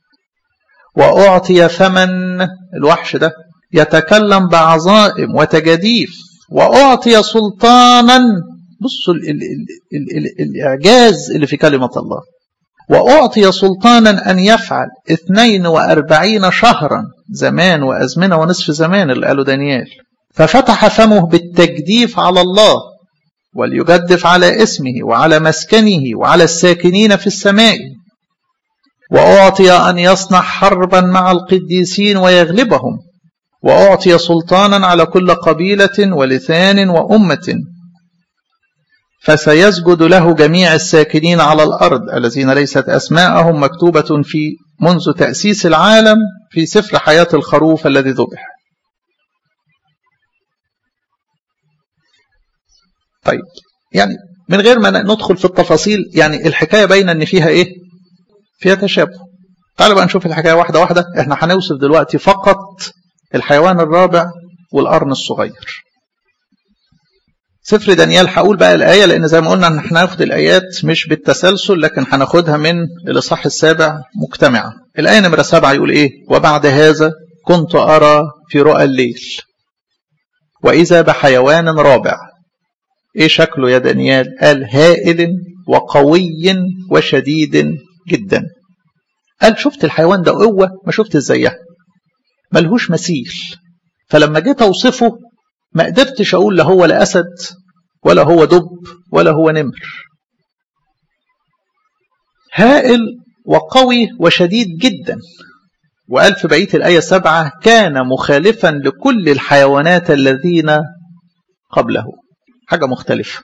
Speaker 1: وأعطي ثمن الوحش ده يتكلم بعظائم وتجاديف وأعطي سلطانا بصوا ال ال ال ال الإعجاز اللي في كلمة الله وأعطي سلطانا أن يفعل 42 شهرا زمان وأزمنة ونصف زمان اللي قاله دانيال ففتح فمه بالتجديف على الله وليجدف على اسمه وعلى مسكنه وعلى الساكنين في السماء وأعطي أن يصنع حربا مع القديسين ويغلبهم وأعطي سلطانا على كل قبيلة ولسان وأمة فسيسجد له جميع الساكنين على الأرض الذين ليست أسماءهم مكتوبة في منذ تأسيس العالم في سفر حياة الخروف الذي ذبح طيب يعني من غير ما ندخل في التفاصيل يعني الحكاية باينة ان فيها ايه فيها تشابه تعالوا بقى نشوف الحكاية واحدة واحدة احنا هنوصف دلوقتي فقط الحيوان الرابع والقرن الصغير سفر دانيال هقول بقى الآية لأن زي ما قلنا ان احنا هناخد الآيات مش بالتسلسل لكن هناخدها من الإصحاح السابع مجتمعة الآية نمرة سبعة يقول إيه وبعد هذا كنت أرى في رؤى الليل وإذا بحيوان رابع إيه شكله يا دانيال قال هائل وقوي وشديد جدا قال شفت الحيوان ده قوة ما شفت زيها ملهوش مثيل فلما جيت أوصفه ما قدرتش أقول لا هو لا أسد ولا هو دب ولا هو نمر هائل وقوي وشديد جدا وقال في بقية الآية سبعة كان مخالفا لكل الحيوانات الذين قبله حاجة مختلفة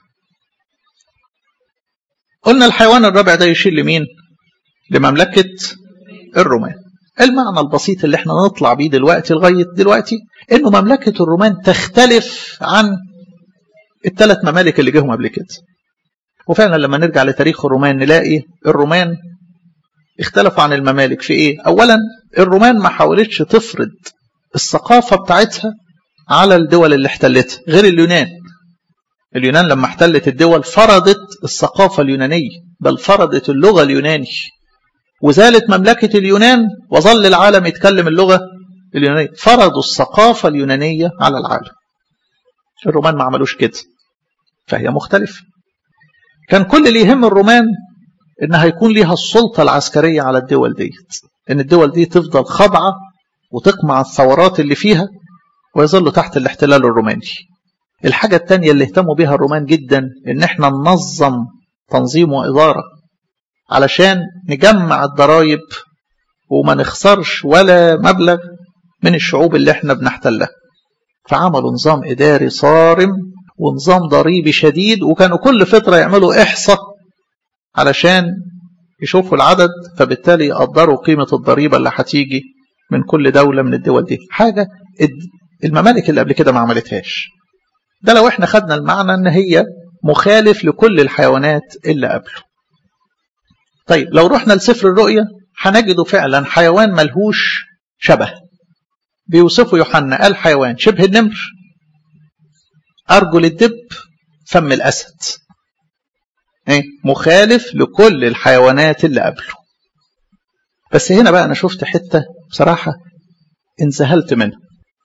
Speaker 1: قلنا الحيوان الرابع ده يشير لمين لمملكة الرومان المعنى البسيط اللي احنا نطلع بيه دلوقتي لغاية دلوقتي انه مملكة الرومان تختلف عن الثلاث ممالك اللي جيهم قبل كده وفعلا لما نرجع لتاريخ الرومان نلاقي الرومان اختلفوا عن الممالك في ايه اولا الرومان ما حاولتش تفرض الثقافة بتاعتها على الدول اللي احتلتها غير اليونان اليونان لما احتلت الدول فرضت الثقافة اليونانية بل فرضت اللغة اليوناني وزالت مملكة اليونان وظل العالم يتكلم اللغة اليونانية فرضوا الثقافة اليونانية على العالم الرومان ما عملوش كده فهي مختلفة كان كل اللي يهم الرومان ان هيكون ليها السلطة العسكرية على الدول ديت ان الدول دي تفضل خاضعة وتقمع الثورات اللي فيها ويظلوا تحت الاحتلال الروماني الحاجة التانية اللي اهتموا بها الرومان جدا ان احنا ننظم تنظيم وإدارة علشان نجمع الضرائب وما نخسرش ولا مبلغ من الشعوب اللي احنا بنحتلها فعملوا نظام إداري صارم ونظام ضريبي شديد وكانوا كل فترة يعملوا إحصاء علشان يشوفوا العدد فبالتالي يقدروا قيمة الضريبة اللي هتيجي من كل دولة من الدول دي حاجة الممالك اللي قبل كده ما عملتهاش ده لو احنا خدنا المعنى ان هي مخالف لكل الحيوانات اللي قبله طيب لو رحنا لسفر الرؤية هنجده فعلا حيوان ملهوش شبه بيوصفه يوحنا قال حيوان شبه النمر أرجل الدب فم الأسد ايه مخالف لكل الحيوانات اللي قبله بس هنا بقى أنا شفت حتة بصراحة انذهلت منها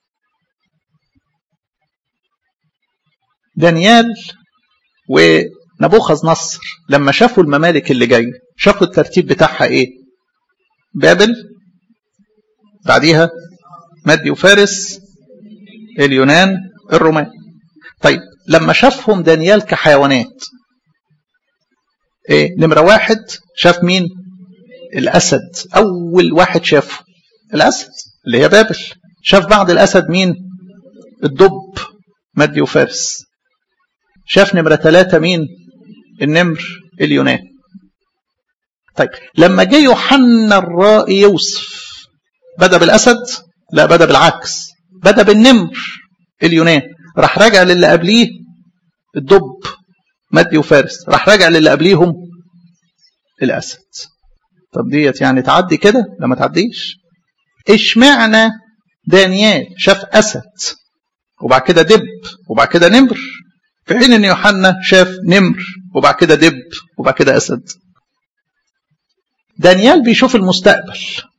Speaker 1: دانيال ونبوخذ نصر لما شافوا الممالك اللي جايه شافوا الترتيب بتاعها ايه بابل بعديها مادي وفارس اليونان الرومان طيب لما شافهم دانيال كحيوانات ايه نمرة واحد شاف مين الأسد أول واحد شافه الأسد اللي هي بابل شاف بعد الأسد مين الدب مادي وفارس شاف نمرة ثلاثة مين النمر اليونان طيب لما جه يوحنا الرائي يوصف بدأ بالأسد لا بدأ بالعكس بدا بالنمر اليونان راح راجع للي قبليه الدب مادي وفارس راح راجع للي قبليهم الاسد طب ديت يعني تعدي كده لا ما تعديش اشمعنى دانيال شاف اسد وبعد كده دب وبعد كده نمر في حين ان يوحنا شاف نمر وبعد كده دب وبعد كده اسد دانيال بيشوف المستقبل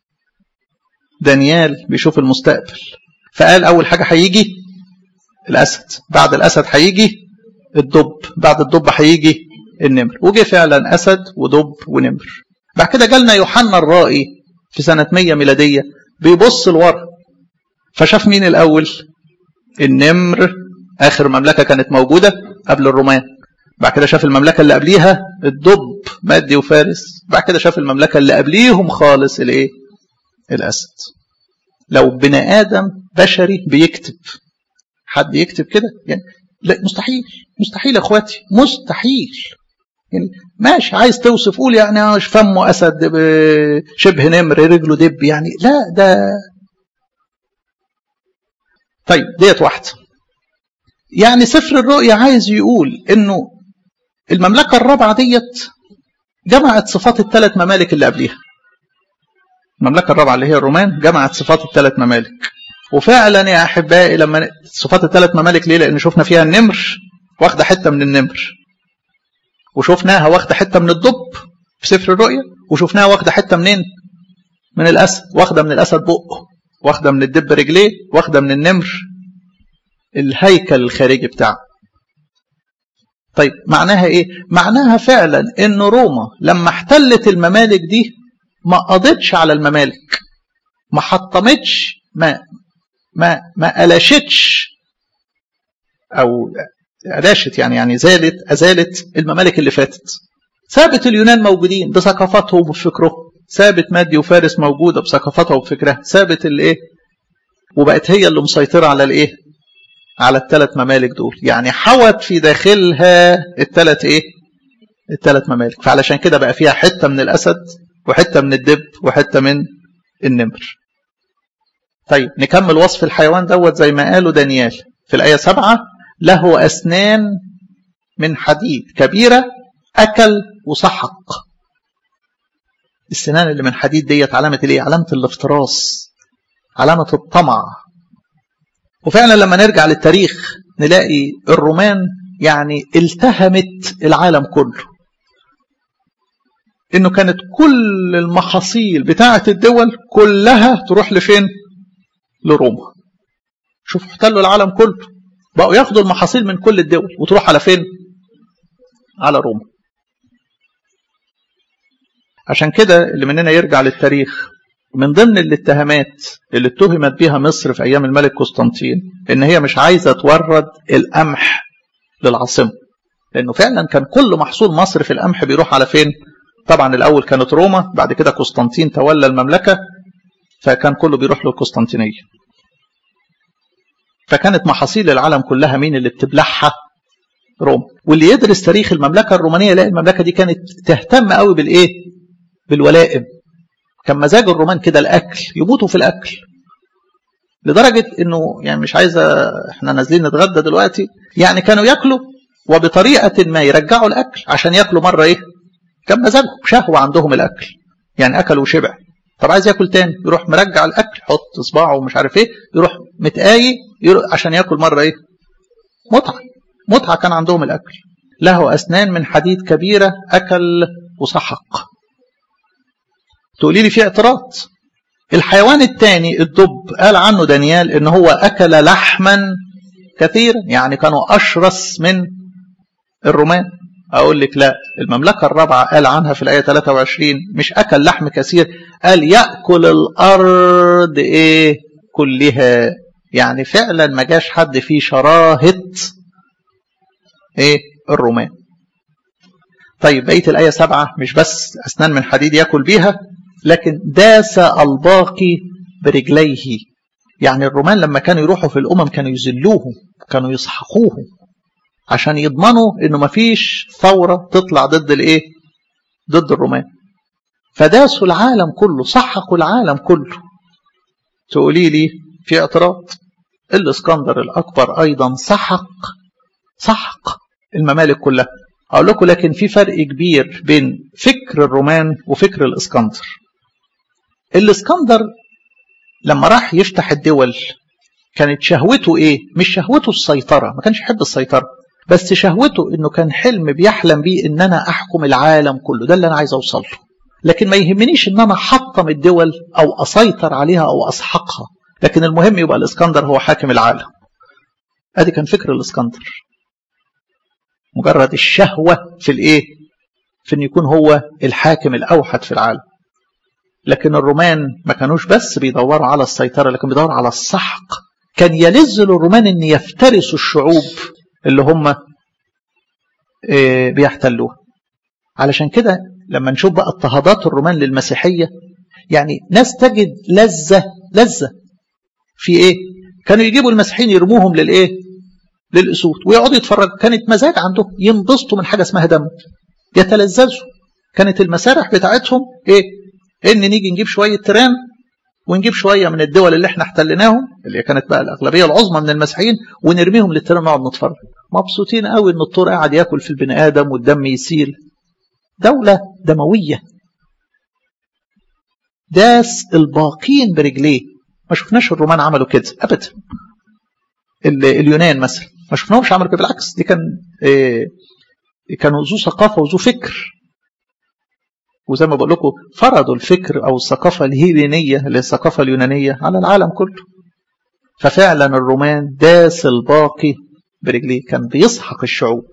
Speaker 1: دانيال بيشوف المستقبل فقال اول حاجه هيجي الاسد بعد الاسد هيجي الدب بعد الدب هيجي النمر وجه فعلا اسد ودب ونمر بعد كده جالنا يوحنا الرائي في سنه 100 ميلاديه بيبص لورا فشاف مين الاول النمر اخر مملكه كانت موجوده قبل الرومان بعد كده شاف المملكه اللي قبليها الدب مادي وفارس بعد كده شاف المملكه اللي قبليهم خالص الايه الاسد لو بني ادم بشري بيكتب حد يكتب كده يعني لا مستحيل مستحيل يا اخواتي مستحيل يعني ماشي عايز توصف قول يعني فمه اسد شبه نمر رجله دب يعني لا ده طيب ديت واحده يعني سفر الرؤيا عايز يقول انه المملكه الرابعه ديت جمعت صفات الثلاث ممالك اللي قبليها المملكه الرابعه اللي هي الرومان جمعت صفات الثلاث ممالك وفعلا يا احبائي لما صفات الثلاث ممالك ليه لان شفنا فيها النمر واخده حته من النمر وشفناها واخده حته من الدب في سفر الرؤيا وشفناها واخده حته منين من الاسد واخده من الاسد بقه واخده من الدب رجليه واخده من النمر الهيكل الخارجي بتاعه طيب معناها ايه معناها فعلا ان روما لما احتلت الممالك دي ما قضتش على الممالك ما حطمتش ما ما ما ألاشتش او ألاشت يعني يعني زالت أزالت الممالك اللي فاتت ثابت اليونان موجودين بثقافتهم وبفكرهم ثابت مادي وفارس موجودة بثقافتها وبفكرها ثابت الايه وبقت هي اللي مسيطرة على الايه على الثلاث ممالك دول يعني حوت في داخلها الثلاث ايه الثلاث ممالك فعلشان كده بقى فيها حتة من الأسد وحتة من الدب وحتة من النمر طيب نكمل وصف الحيوان دوت زي ما قالوا دانيال في الآية سبعة له أسنان من حديد كبيرة أكل وسحق السنان اللي من حديد ديت علامة الايه علامة الافتراس علامة الطمع وفعلا لما نرجع للتاريخ نلاقي الرومان يعني التهمت العالم كله انه كانت كل المحاصيل بتاعة الدول كلها تروح لفين لروما شوفوا احتلوا العالم كله بقوا ياخدوا المحاصيل من كل الدول وتروح على فين على روما عشان كده اللي مننا يرجع للتاريخ من ضمن الاتهامات اللي اتهمت بها مصر في ايام الملك قسطنطين ان هي مش عايزه تورد القمح للعاصمه لانه فعلا كان كل محصول مصر في القمح بيروح على فين طبعا الاول كانت روما بعد كده قسطنطين تولى المملكه فكان كله بيروح للقسطنطينيه فكانت محاصيل العالم كلها مين اللي بتبلعها روما واللي يدرس تاريخ المملكه الرومانيه يلاقي المملكه دي كانت تهتم قوي بالايه بالولائم كان مزاج الرومان كده الاكل يموتوا في الاكل لدرجه انه يعني مش عايزه احنا نازلين نتغدى دلوقتي يعني كانوا ياكلوا وبطريقه ما يرجعوا الاكل عشان ياكلوا مره ايه كان مزاجهم شهوه عندهم الاكل يعني اكل وشبع طب عايز ياكل تاني يروح مرجع الاكل يحط صباعه ومش عارف ايه يروح متقاي يروح عشان ياكل مره ايه متعه متعه كان عندهم الاكل له اسنان من حديد كبيره اكل وسحق تقولي لي في اعتراض الحيوان الثاني الدب قال عنه دانيال ان هو اكل لحما كثيرا يعني كانوا اشرس من الرومان اقول لك لا المملكه الرابعه قال عنها في الايه 23 مش اكل لحم كثير قال ياكل الارض ايه كلها يعني فعلا ما جاش حد فيه شراهه ايه الرومان طيب بقيه الايه سبعه مش بس اسنان من حديد ياكل بيها لكن داس الباقي برجليه يعني الرومان لما كانوا يروحوا في الامم كانوا يذلوهم كانوا يسحقوهم عشان يضمنوا انه مفيش ثوره تطلع ضد الايه ضد الرومان فداسوا العالم كله سحقوا العالم كله تقولي لي في اعتراض الاسكندر الأكبر أيضا سحق سحق الممالك كلها أقول لكم لكن في فرق كبير بين فكر الرومان وفكر الاسكندر الاسكندر لما راح يفتح الدول كانت شهوته ايه مش شهوته السيطرة ما كانش يحب السيطرة بس شهوته انه كان حلم بيحلم بيه ان انا احكم العالم كله ده اللي انا عايز اوصل له لكن ما يهمنيش ان انا احطم الدول او اسيطر عليها او اسحقها لكن المهم يبقى الاسكندر هو حاكم العالم ادي كان فكر الاسكندر مجرد الشهوة في الايه في ان يكون هو الحاكم الاوحد في العالم لكن الرومان ما كانوش بس بيدوروا على السيطرة لكن بيدوروا على السحق كان يلذ للرومان ان يفترسوا الشعوب اللي هم بيحتلوها علشان كده لما نشوف بقى اضطهادات الرومان للمسيحية يعني ناس تجد لذة لذة في ايه كانوا يجيبوا المسيحيين يرموهم للايه للاسود ويقعدوا يتفرجوا كانت مزاج عندهم ينبسطوا من حاجة اسمها دم يتلذذوا كانت المسارح بتاعتهم ايه ان نيجي نجيب شوية تيران ونجيب شوية من الدول اللي احنا احتلناهم اللي كانت بقى الأغلبية العظمى من المسيحيين ونرميهم للتيران ونقعد نتفرج مبسوطين قوي ان الطور قاعد ياكل في البني آدم والدم يسيل دولة دموية داس الباقين برجليه ما شفناش الرومان عملوا كده أبدا اليونان مثلا ما شفناهمش عملوا كده بالعكس دي كان إيه كانوا ذو ثقافة وذو فكر وزي ما بقول لكم فرضوا الفكر او الثقافه الهيلينيه اللي هي الثقافه اليونانيه على العالم كله ففعلا الرومان داس الباقي برجليه كان بيسحق الشعوب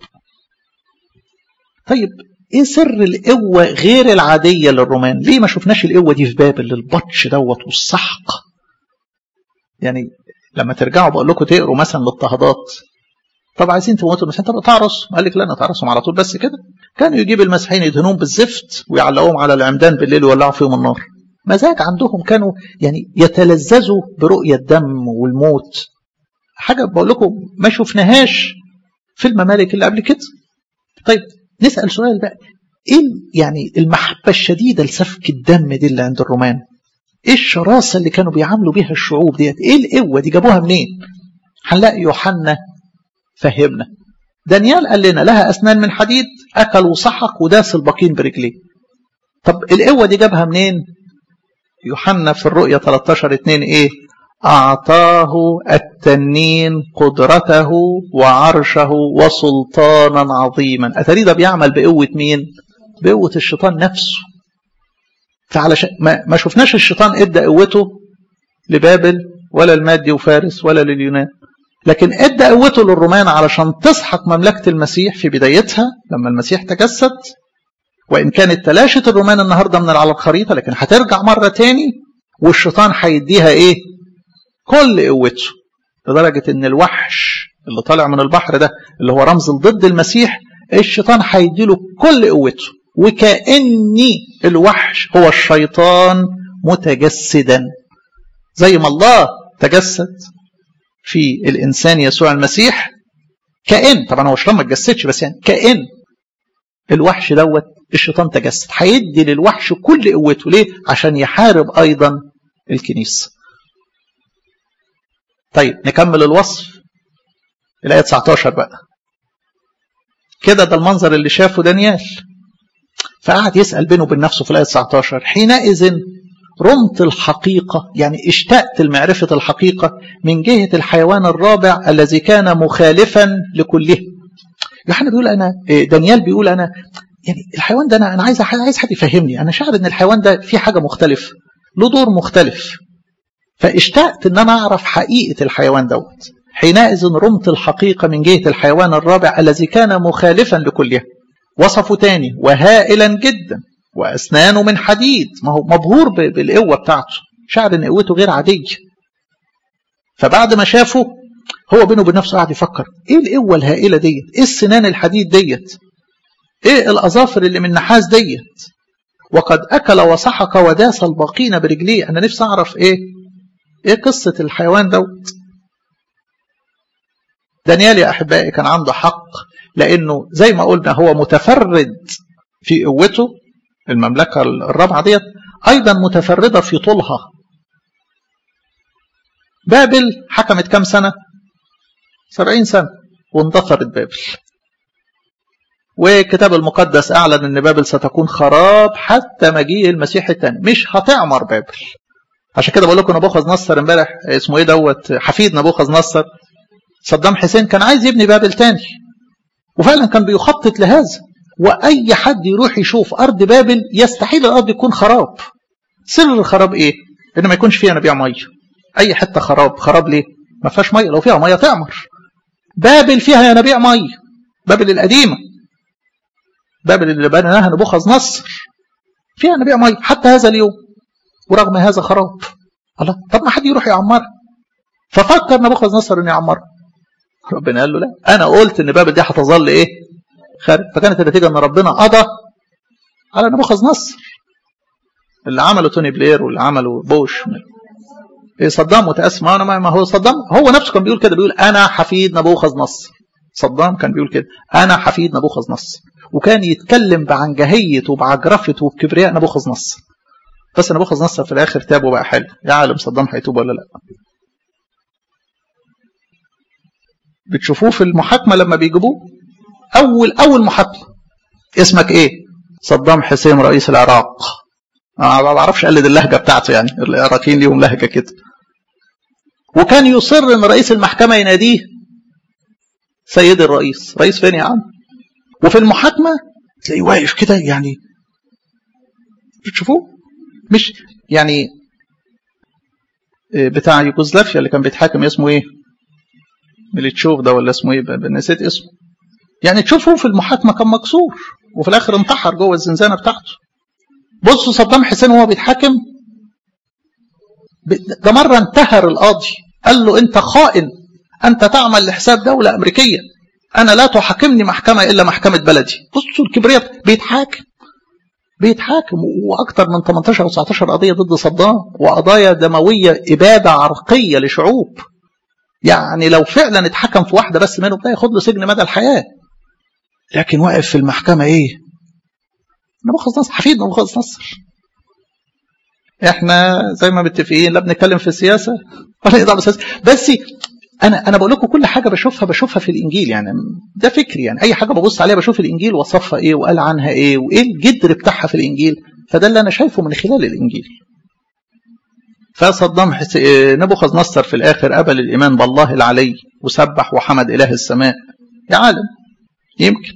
Speaker 1: طيب ايه سر القوه غير العاديه للرومان ليه ما شفناش القوه دي في بابل البطش دوت والسحق يعني لما ترجعوا بقول لكم تقروا مثلا الاضطهادات طب عايزين تموتوا المسيحيين طب تعرص قال لك لا نتعرصهم على طول بس كده كانوا يجيب المسيحيين يدهنوهم بالزفت ويعلقوهم على العمدان بالليل ويولعوا فيهم النار مزاج عندهم كانوا يعني يتلذذوا برؤية الدم والموت حاجة بقول لكم ما شفناهاش في الممالك اللي قبل كده طيب نسأل سؤال بقى ايه يعني المحبة الشديدة لسفك الدم دي اللي عند الرومان ايه الشراسة اللي كانوا بيعاملوا بيها الشعوب ديت ايه القوة دي جابوها منين هنلاقي يوحنا فهمنا دانيال قال لنا لها أسنان من حديد أكل وسحق وداس الباقين برجليه طب القوة دي جابها منين يوحنا في الرؤية 13 2 إيه أعطاه التنين قدرته وعرشه وسلطانا عظيما أتريد بيعمل بقوة مين بقوة الشيطان نفسه فعلشان ما, ما شفناش الشيطان ادى قوته لبابل ولا المادي وفارس ولا لليونان لكن ادى قوته للرومان علشان تسحق مملكة المسيح في بدايتها لما المسيح تجسد وإن كانت تلاشت الرومان النهاردة من على الخريطة لكن هترجع مرة تاني والشيطان هيديها إيه كل قوته لدرجة إن الوحش اللي طالع من البحر ده اللي هو رمز ضد المسيح الشيطان هيديله كل قوته وكأني الوحش هو الشيطان متجسدا زي ما الله تجسد في الإنسان يسوع المسيح كأن طبعا هو الشيطان ما اتجسدش بس يعني كأن الوحش دوت الشيطان تجسد هيدي للوحش كل قوته ليه عشان يحارب أيضا الكنيسة طيب نكمل الوصف الآية 19 بقى كده ده المنظر اللي شافه دانيال فقعد يسأل بينه وبين نفسه في الآية 19 حينئذ رمت الحقيقة يعني اشتقت لمعرفة الحقيقة من جهة الحيوان الرابع الذي كان مخالفا لكله يوحنا بيقول أنا دانيال بيقول أنا يعني الحيوان ده أنا أنا عايز عايز حد يفهمني أنا شاعر إن الحيوان ده فيه حاجة مختلف له دور مختلف فاشتقت إن أنا أعرف حقيقة الحيوان دوت حينئذ رمت الحقيقة من جهة الحيوان الرابع الذي كان مخالفا لكله وصفه تاني وهائلا جدا وأسنانه من حديد ما هو مبهور بالقوة بتاعته شعر إن قوته غير عادية فبعد ما شافه هو بينه وبين نفسه قاعد يفكر إيه القوة الهائلة ديت إيه السنان الحديد ديت إيه الأظافر اللي من نحاس ديت وقد أكل وسحق وداس الباقين برجليه أنا نفسي أعرف إيه إيه قصة الحيوان دوت دانيال يا أحبائي كان عنده حق لأنه زي ما قلنا هو متفرد في قوته المملكة الرابعة ديت أيضا متفردة في طولها بابل حكمت كم سنة سبعين سنة واندثرت بابل والكتاب المقدس أعلن أن بابل ستكون خراب حتى مجيء المسيح الثاني مش هتعمر بابل عشان كده بقول لكم نبوخذ نصر امبارح اسمه ايه دوت حفيد نبوخذ نصر صدام حسين كان عايز يبني بابل تاني وفعلا كان بيخطط لهذا واي حد يروح يشوف ارض بابل يستحيل الارض يكون خراب سر الخراب ايه ان ما يكونش فيها نبيع ميه اي حته خراب خراب ليه ما فيهاش ميه لو فيها ميه تعمر بابل فيها ينابيع ميه بابل القديمه بابل اللي بناها نبوخذ نصر فيها نبيع ميه حتى هذا اليوم ورغم هذا خراب الله طب ما حد يروح يعمرها ففكر نبوخذ نصر انه يعمرها ربنا قال له لا انا قلت ان بابل دي هتظل ايه خارج فكانت النتيجه ان ربنا قضى على نبوخذ نصر اللي عمله توني بلير واللي عمله بوش إيه صدام متأسف ما ما هو صدام هو نفسه كان بيقول كده بيقول انا حفيد نبوخذ نصر صدام كان بيقول كده انا حفيد نبوخذ نصر وكان يتكلم بعنجهية وبعجرفة وبكبرياء نبوخذ نصر بس نبوخذ نصر في الاخر تاب وبقى حلو يا عالم صدام هيتوب ولا لا بتشوفوه في المحاكمة لما بيجيبوه أول أول محاكمة اسمك إيه؟ صدام حسين رئيس العراق أنا ما بعرفش أقلد اللهجة بتاعته يعني العراقيين ليهم لهجة كده وكان يصر إن رئيس المحكمة يناديه سيد الرئيس رئيس فين يا عم؟ وفي المحاكمة تلاقيه واقف كده يعني بتشوفوه؟ مش يعني بتاع يوغوسلافيا اللي كان بيتحاكم اسمه ايه؟ ميليتشوف ده ولا اسمه ايه نسيت اسمه يعني تشوفه في المحاكمة كان مكسور وفي الآخر انتحر جوه الزنزانة بتاعته بصوا صدام حسين وهو بيتحاكم ده مرة انتهر القاضي قال له أنت خائن أنت تعمل لحساب دولة أمريكية أنا لا تحاكمني محكمة إلا محكمة بلدي بصوا الكبرياء بيتحاكم بيتحاكم وأكثر من 18 أو 19 قضية ضد صدام وقضايا دموية إبادة عرقية لشعوب يعني لو فعلا اتحكم في واحده بس منهم ده ياخد له سجن مدى الحياه لكن واقف في المحكمه ايه نبوخذ نصر حفيد نبوخذ نصر احنا زي ما متفقين لا بنتكلم في السياسه ولا نضع السياسه بس انا انا بقول لكم كل حاجه بشوفها بشوفها في الانجيل يعني ده فكري يعني اي حاجه ببص عليها بشوف الانجيل وصفها ايه وقال عنها ايه وايه الجدر بتاعها في الانجيل فده اللي انا شايفه من خلال الانجيل فصدام نبوخذ نصر في الآخر قبل الإيمان بالله العلي وسبح وحمد إله السماء يا عالم يمكن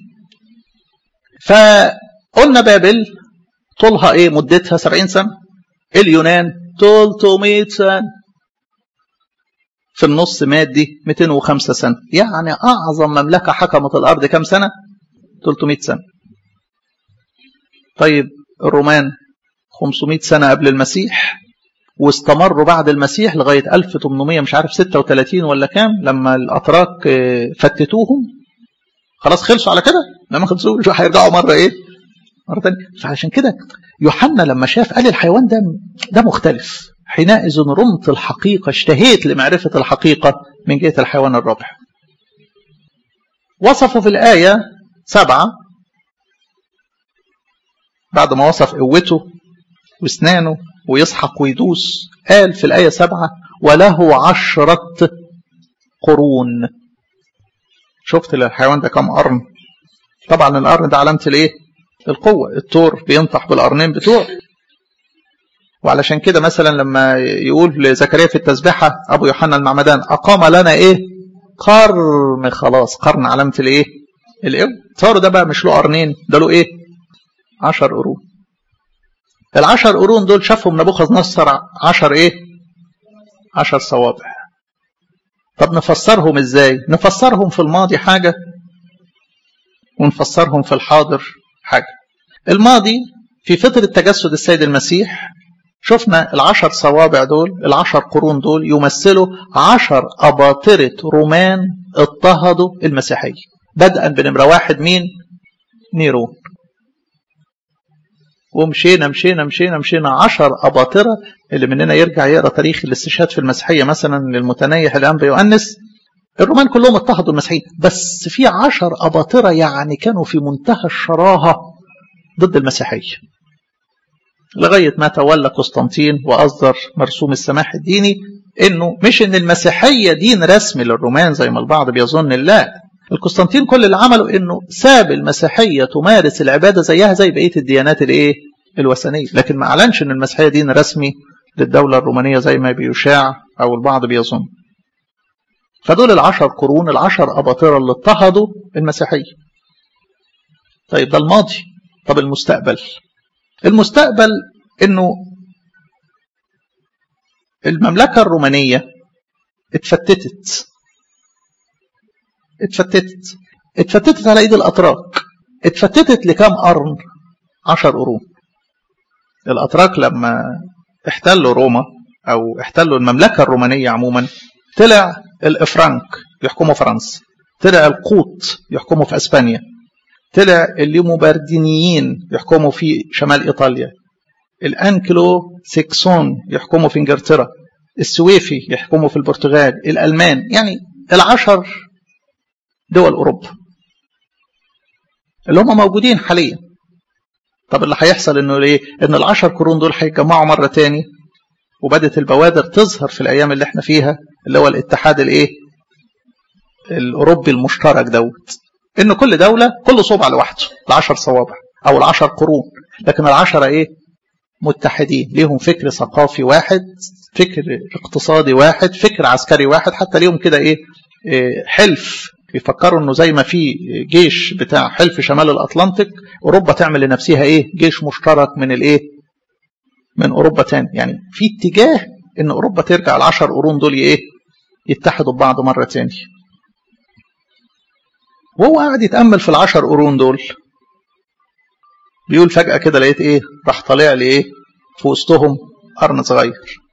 Speaker 1: فقلنا بابل طولها إيه مدتها 70 سنة اليونان 300 سنة في النص مادي 205 سنة يعني أعظم مملكة حكمت الأرض كم سنة 300 سنة طيب الرومان 500 سنة قبل المسيح واستمروا بعد المسيح لغاية 1800 مش عارف 36 ولا كام لما الأتراك فتتوهم خلاص خلصوا على كده لما خلصوا شو هيرجعوا مرة إيه مرة تانية فعشان كده يوحنا لما شاف قال الحيوان ده ده مختلف حينئذ رمت الحقيقة اشتهيت لمعرفة الحقيقة من جهة الحيوان الرابع وصفوا في الآية سبعة بعد ما وصف قوته واسنانه ويسحق ويدوس قال في الآية سبعة وله عشرة قرون شفت الحيوان ده كم قرن طبعا القرن ده علامة الايه القوة التور بينطح بالقرنين بتوعه وعلشان كده مثلا لما يقول لزكريا في التسبيحة أبو يوحنا المعمدان أقام لنا إيه قرن خلاص قرن علامة الإيه الإيه صاروا ده بقى مش له قرنين ده له إيه عشر قرون العشر قرون دول شافهم نبوخذ نصر عشر ايه عشر صوابع طب نفسرهم ازاي نفسرهم في الماضي حاجة ونفسرهم في الحاضر حاجة الماضي في فترة تجسد السيد المسيح شفنا العشر صوابع دول العشر قرون دول يمثلوا عشر أباطرة رومان اضطهدوا المسيحية بدءا بنمرة واحد مين نيرون ومشينا مشينا مشينا مشينا عشر أباطرة اللي مننا يرجع يقرأ تاريخ الاستشهاد في المسيحية مثلا للمتنيح الأنبا يؤنس الرومان كلهم اضطهدوا المسيحيين بس في عشر أباطرة يعني كانوا في منتهى الشراهة ضد المسيحية لغاية ما تولى قسطنطين وأصدر مرسوم السماح الديني انه مش ان المسيحيه دين رسمي للرومان زي ما البعض بيظن لا القسطنطين كل اللي عمله انه ساب المسيحيه تمارس العباده زيها زي بقيه الديانات الايه الوثنيه لكن ما اعلنش ان المسيحيه دين رسمي للدوله الرومانيه زي ما بيشاع او البعض بيظن فدول العشر قرون العشر اباطره اللي اضطهدوا المسيحيه طيب ده الماضي طب المستقبل المستقبل انه المملكه الرومانيه اتفتتت اتفتتت اتفتتت على ايد الاتراك اتفتتت لكام قرن عشر قرون الاتراك لما احتلوا روما او احتلوا المملكه الرومانيه عموما طلع الافرانك يحكموا فرنسا طلع القوط يحكموا في اسبانيا طلع الليموباردينيين يحكموا في شمال ايطاليا الانكلو سيكسون يحكموا في انجلترا السويفي يحكموا في البرتغال الالمان يعني العشر دول اوروبا اللي هم موجودين حاليا طب اللي هيحصل انه ايه ان العشر قرون دول هيتجمعوا مره تاني وبدت البوادر تظهر في الايام اللي احنا فيها اللي هو الاتحاد الايه الاوروبي المشترك دوت ان كل دوله كل صوبع لوحده العشر صوابع او العشر قرون لكن العشره ايه متحدين ليهم فكر ثقافي واحد فكر اقتصادي واحد فكر عسكري واحد حتى ليهم كده ايه, إيه حلف بيفكروا انه زي ما في جيش بتاع حلف شمال الاطلنطيك اوروبا تعمل لنفسها ايه جيش مشترك من الايه من اوروبا تاني يعني في اتجاه ان اوروبا ترجع العشر قرون دول ايه يتحدوا ببعض مره تاني وهو قاعد يتامل في العشر قرون دول بيقول فجاه كده لقيت ايه راح طالع لي ايه في وسطهم قرن صغير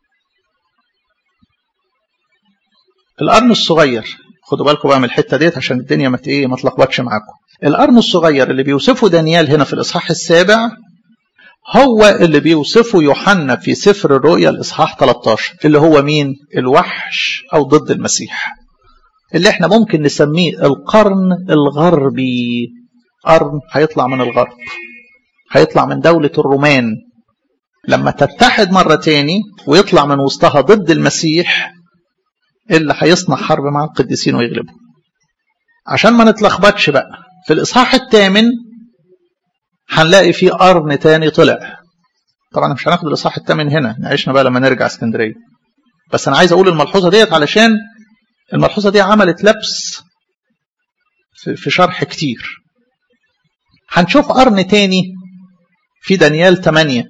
Speaker 1: القرن الصغير خدوا بالكم بقى من الحته ديت عشان الدنيا ما ايه ما تلخبطش معاكم القرن الصغير اللي بيوصفه دانيال هنا في الاصحاح السابع هو اللي بيوصفه يوحنا في سفر الرؤيا الاصحاح 13 اللي هو مين الوحش او ضد المسيح اللي احنا ممكن نسميه القرن الغربي قرن هيطلع من الغرب هيطلع من دولة الرومان لما تتحد مرة تاني ويطلع من وسطها ضد المسيح اللي هيصنع حرب مع القديسين ويغلبهم عشان ما نتلخبطش بقى في الإصحاح الثامن هنلاقي في قرن تاني طلع طبعا مش هناخد الإصحاح الثامن هنا نعيشنا بقى لما نرجع اسكندرية بس أنا عايز أقول الملحوظة ديت علشان الملحوظة دي عملت لبس في شرح كتير هنشوف قرن تاني في دانيال 8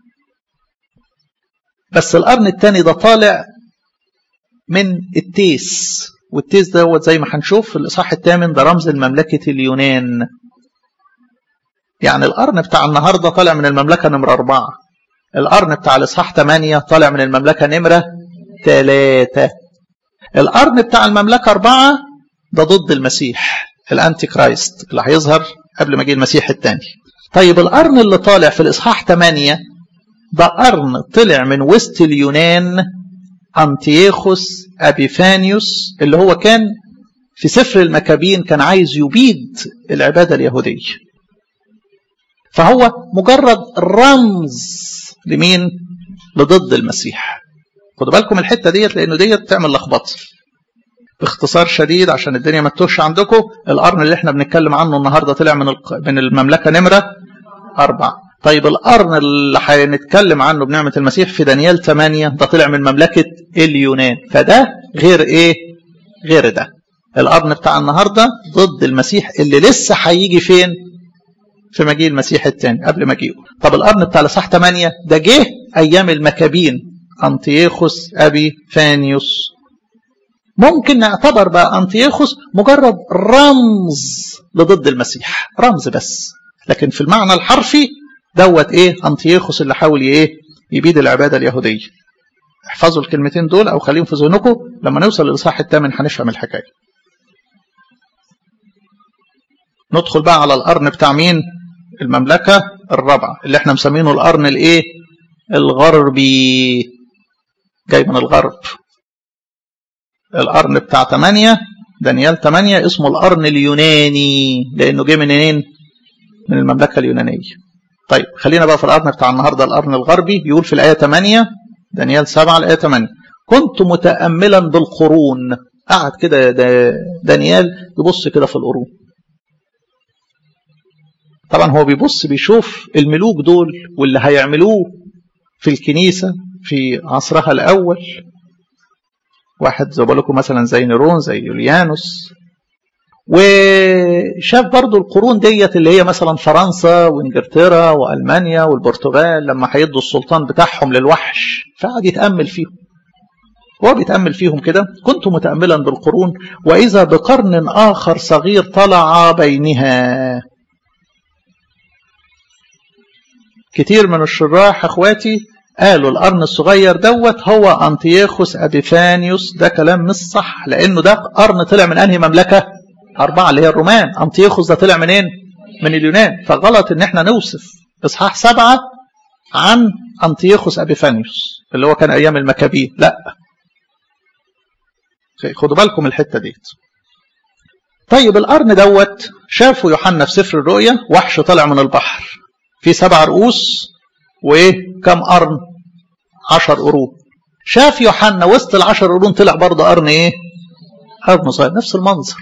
Speaker 1: بس القرن التاني ده طالع من التيس والتيس دوت زي ما هنشوف في الاصحاح الثامن ده رمز المملكه اليونان يعني القرن بتاع النهارده طالع من المملكه نمره أربعة القرن بتاع الاصحاح 8 طالع من المملكه نمره ثلاثة القرن بتاع المملكه أربعة ده ضد المسيح الانتي كرايست اللي هيظهر قبل ما يجي المسيح الثاني طيب القرن اللي طالع في الاصحاح 8 ده قرن طلع من وسط اليونان أنتياخوس أبيفانيوس اللي هو كان في سفر المكابين كان عايز يبيد العبادة اليهودية فهو مجرد رمز لمين لضد المسيح خدوا بالكم الحتة ديت لأنه ديت تعمل لخبطة باختصار شديد عشان الدنيا ما تتوهش عندكم القرن اللي احنا بنتكلم عنه النهارده طلع من من المملكه نمره أربعة طيب القرن اللي هنتكلم عنه بنعمة المسيح في دانيال 8 ده طلع من مملكة اليونان فده غير ايه غير ده القرن بتاع النهاردة ضد المسيح اللي لسه هيجي فين في مجيء المسيح الثاني قبل مجيئه طب القرن بتاع الاصحاح 8 ده جه ايام المكابين انطياخوس ابي فانيوس ممكن نعتبر بقى انطياخوس مجرد رمز لضد المسيح رمز بس لكن في المعنى الحرفي دوت ايه انطياخوس اللي حاول ايه يبيد العباده اليهوديه احفظوا الكلمتين دول او خليهم في ذهنكم لما نوصل للاصحاح الثامن هنفهم الحكايه ندخل بقى على القرن بتاع مين المملكه الرابعه اللي احنا مسمينه القرن الايه الغربي جاي من الغرب القرن بتاع 8 دانيال 8 اسمه القرن اليوناني لانه جه منين من المملكه اليونانيه طيب خلينا بقى في القرن بتاع النهارده القرن الغربي بيقول في الايه 8 دانيال 7 الايه 8 كنت متأملا بالقرون قعد كده دانيال يبص كده في القرون طبعا هو بيبص بيشوف الملوك دول واللي هيعملوه في الكنيسة في عصرها الأول واحد زي لكم مثلا زي نيرون زي يوليانوس وشاف برضو القرون ديت اللي هي مثلا فرنسا وانجلترا والمانيا والبرتغال لما هيدوا السلطان بتاعهم للوحش فقعد يتامل فيهم وهو بيتامل فيهم كده كنت متاملا بالقرون واذا بقرن اخر صغير طلع بينها كتير من الشراح اخواتي قالوا القرن الصغير دوت هو انطياخوس ابيفانيوس ده كلام مش صح لانه ده قرن طلع من انهي مملكه أربعة اللي هي الرومان أنطيوخوس ده طلع منين؟ من اليونان فغلط إن إحنا نوصف إصحاح سبعة عن أنطيوخوس أبيفانيوس اللي هو كان أيام المكابين لا خدوا بالكم الحتة ديت طيب القرن دوت شافوا يوحنا في سفر الرؤيا وحش طالع من البحر في سبع رؤوس وإيه كم قرن عشر قرون شاف يوحنا وسط العشر قرون طلع برضه قرن إيه قرن صغير نفس المنظر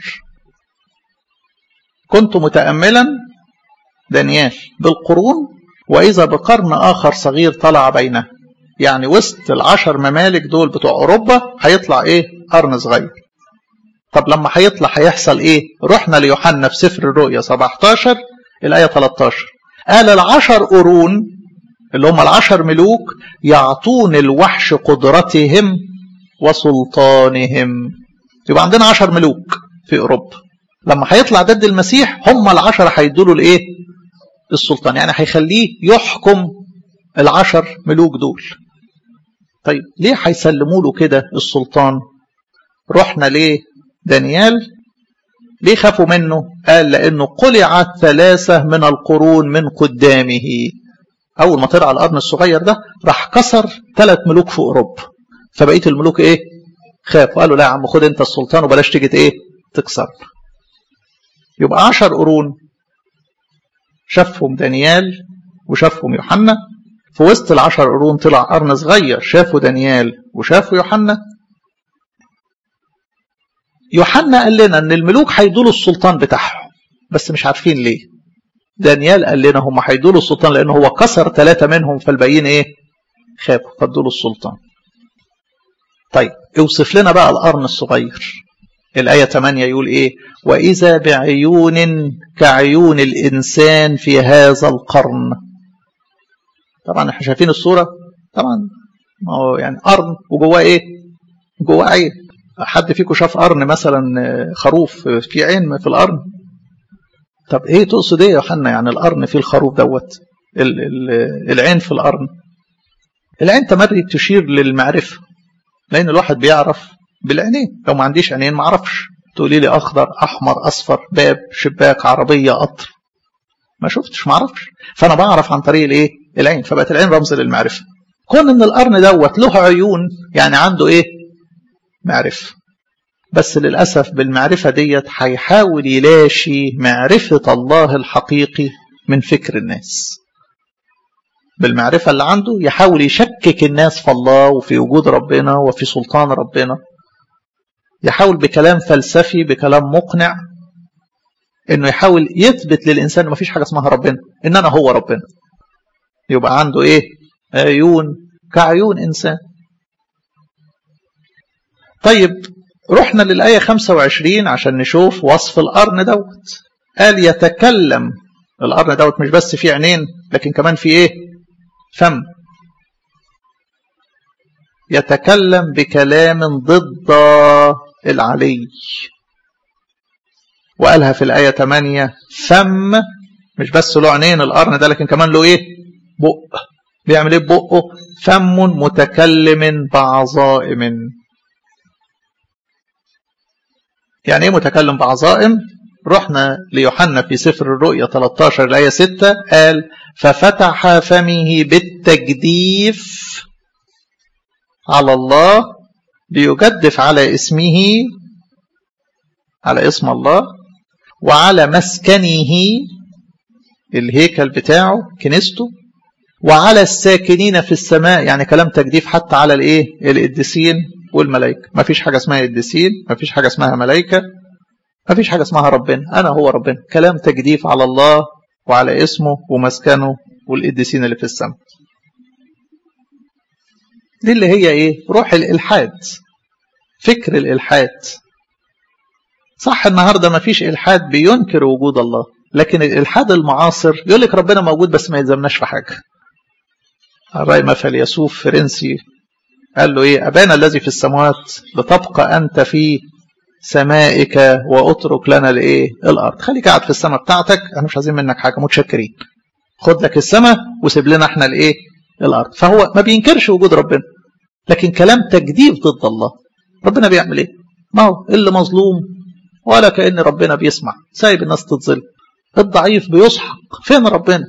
Speaker 1: كنت متأملا دانيال بالقرون وإذا بقرن آخر صغير طلع بينه يعني وسط العشر ممالك دول بتوع أوروبا هيطلع إيه قرن صغير طب لما هيطلع هيحصل إيه رحنا ليوحنا في سفر الرؤيا 17 الآية 13 قال العشر قرون اللي هم العشر ملوك يعطون الوحش قدرتهم وسلطانهم يبقى عندنا عشر ملوك في أوروبا لما هيطلع ضد المسيح هم العشرة هيدوا له الايه؟ السلطان يعني هيخليه يحكم العشر ملوك دول. طيب ليه هيسلموا له كده السلطان؟ رحنا ليه دانيال ليه خافوا منه؟ قال لأنه قلعت ثلاثة من القرون من قدامه. أول ما طلع القرن الصغير ده راح كسر ثلاث ملوك في أوروبا. فبقية الملوك إيه؟ خافوا قالوا لا يا عم خد أنت السلطان وبلاش تيجي إيه؟ تكسر. يبقى عشر قرون شافهم دانيال وشافهم يوحنا في وسط العشر قرون طلع قرن صغير شافوا دانيال وشافوا يوحنا يوحنا قال لنا ان الملوك هيدوا السلطان بتاعهم بس مش عارفين ليه دانيال قال لنا هم هيدوا السلطان لان هو كسر ثلاثه منهم فالباقيين ايه خافوا فادوا السلطان طيب اوصف لنا بقى القرن الصغير الآية 8 يقول إيه وإذا بعيون كعيون الإنسان في هذا القرن طبعا احنا شايفين الصورة طبعا ما هو يعني قرن وجواه إيه جواه عين حد فيكم شاف قرن مثلا خروف في عين في القرن طب ايه تقصد ايه يا يوحنا يعني القرن في الخروف دوت العين في القرن العين تمري تشير للمعرفة لأن الواحد بيعرف بالعينين لو ما عنديش عينين ما اعرفش تقولي لي اخضر احمر اصفر باب شباك عربيه قطر ما شفتش ما اعرفش فانا بعرف عن طريق الايه العين فبقت العين رمز للمعرفه كون ان القرن دوت له عيون يعني عنده ايه معرفه بس للاسف بالمعرفه ديت هيحاول يلاشي معرفه الله الحقيقي من فكر الناس بالمعرفة اللي عنده يحاول يشكك الناس في الله وفي وجود ربنا وفي سلطان ربنا يحاول بكلام فلسفي بكلام مقنع انه يحاول يثبت للانسان ما فيش حاجه اسمها ربنا ان انا هو ربنا يبقى عنده ايه عيون كعيون انسان طيب رحنا للآية 25 عشان نشوف وصف القرن دوت قال يتكلم القرن دوت مش بس فيه عينين لكن كمان فيه ايه فم يتكلم بكلام ضد العلي وقالها في الآية 8 فم مش بس له عينين القرن ده لكن كمان له ايه بق بيعمل ايه ببقه فم متكلم بعظائم يعني ايه متكلم بعظائم رحنا ليوحنا في سفر الرؤيا 13 الآية 6 قال ففتح فمه بالتجديف على الله ليجدف على اسمه على اسم الله وعلى مسكنه الهيكل بتاعه كنيسته وعلى الساكنين في السماء يعني كلام تجديف حتى على الايه القديسين والملائكه ما فيش حاجه اسمها قديسين ما فيش حاجه اسمها ملائكه ما فيش حاجه اسمها ربنا انا هو ربنا كلام تجديف على الله وعلى اسمه ومسكنه والقديسين اللي في السماء دي اللي هي ايه روح الالحاد فكر الالحاد صح النهارده ما فيش الحاد بينكر وجود الله لكن الالحاد المعاصر يقول لك ربنا موجود بس ما يلزمناش في حاجه الرأي مثل يسوف فرنسي قال له ايه ابانا الذي في السماوات لتبقى انت في سمائك واترك لنا الايه الارض خليك قاعد في السماء بتاعتك احنا مش عايزين منك حاجه متشكرين خد لك السماء وسيب لنا احنا الايه الارض فهو ما بينكرش وجود ربنا لكن كلام تجديف ضد الله ربنا بيعمل ايه ما هو اللي مظلوم ولا كأن ربنا بيسمع سايب الناس تتظلم الضعيف بيسحق فين ربنا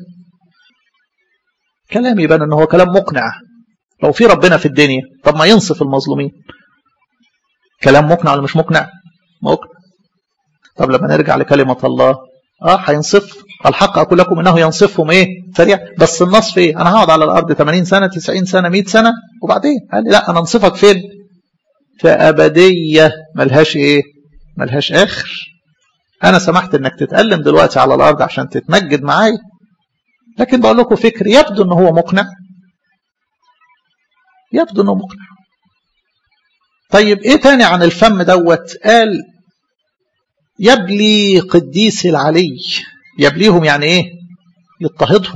Speaker 1: كلام يبان ان هو كلام مقنع لو في ربنا في الدنيا طب ما ينصف المظلومين كلام مقنع ولا مش مقنع مقنع طب لما نرجع لكلمة الله اه هينصف الحق اقول لكم انه ينصفهم ايه سريع بس النصف ايه انا هقعد على الارض 80 سنه 90 سنه 100 سنه وبعدين قال لي لا انا انصفك فين في ابديه ملهاش ايه ملهاش اخر انا سمحت انك تتالم دلوقتي على الارض عشان تتمجد معايا لكن بقول لكم فكر يبدو ان هو مقنع يبدو انه مقنع طيب ايه تاني عن الفم دوت قال يبلي قديس العلي يبليهم يعني ايه يضطهدهم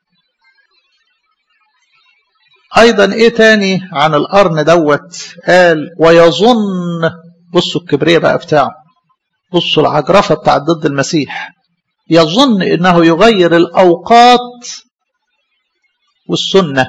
Speaker 1: ايضا ايه تاني عن القرن دوت قال ويظن بصوا الكبرية بقى بتاعه بصوا العجرفة بتاع ضد المسيح يظن انه يغير الاوقات والسنة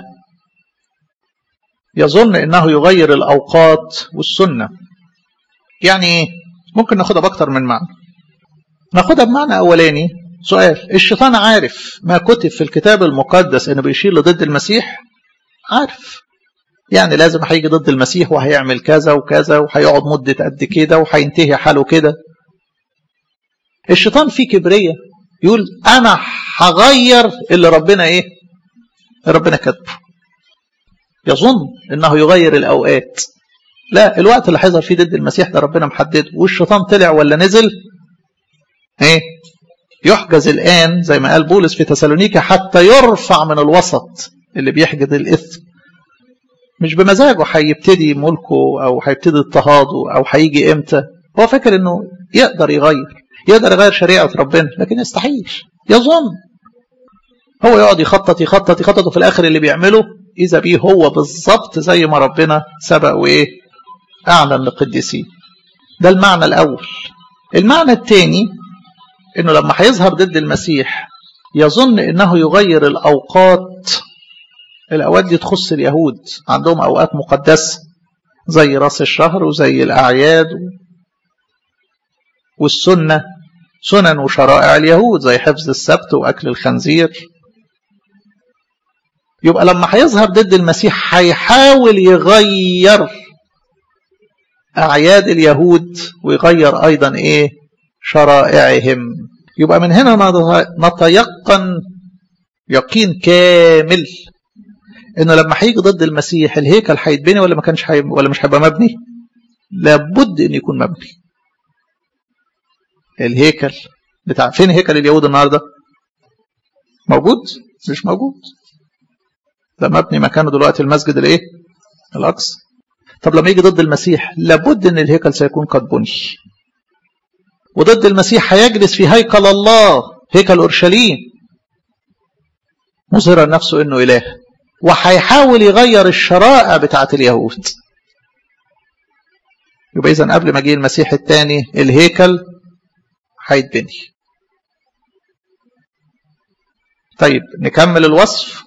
Speaker 1: يظن انه يغير الاوقات والسنة يعني ايه ممكن ناخدها باكتر من معنى ناخدها بمعنى اولاني سؤال الشيطان عارف ما كتب في الكتاب المقدس انه بيشير لضد المسيح عارف يعني لازم هيجي ضد المسيح وهيعمل كذا وكذا وهيقعد مدة قد كده وهينتهي حاله كده الشيطان فيه كبرية يقول انا هغير اللي ربنا ايه ربنا كاتبه يظن انه يغير الاوقات لا الوقت اللي هيظهر فيه ضد المسيح ده ربنا محدده والشيطان طلع ولا نزل ايه يحجز الان زي ما قال بولس في تسالونيكا حتى يرفع من الوسط اللي بيحجز الاثم مش بمزاجه هيبتدي ملكه او هيبتدي اضطهاده او هيجي امتى هو فاكر انه يقدر يغير يقدر يغير شريعه ربنا لكن يستحيل يظن هو يقعد يخطط يخطط يخطط وفي الاخر اللي بيعمله اذا بيه هو بالظبط زي ما ربنا سبق وايه اعلن لقديسيه ده المعنى الاول المعنى الثاني انه لما هيظهر ضد المسيح يظن انه يغير الاوقات الاوقات دي تخص اليهود عندهم اوقات مقدسه زي راس الشهر وزي الاعياد والسنه سنن وشرائع اليهود زي حفظ السبت واكل الخنزير يبقى لما هيظهر ضد المسيح هيحاول يغير اعياد اليهود ويغير ايضا ايه شرائعهم يبقى من هنا نتيقن يقين كامل انه لما هيجي ضد المسيح الهيكل هيتبني ولا ما كانش حي... ولا مش هيبقى مبني لابد ان يكون مبني الهيكل بتاع فين هيكل اليهود النهارده موجود مش موجود ده مبني مكانه دلوقتي المسجد الايه الاقصى طب لما يجي ضد المسيح لابد ان الهيكل سيكون قد بني وضد المسيح هيجلس في هيكل الله هيكل اورشليم مظهرا نفسه انه اله وهيحاول يغير الشرائع بتاعه اليهود يبقى اذا قبل ما جه المسيح الثاني الهيكل هيتبني طيب نكمل الوصف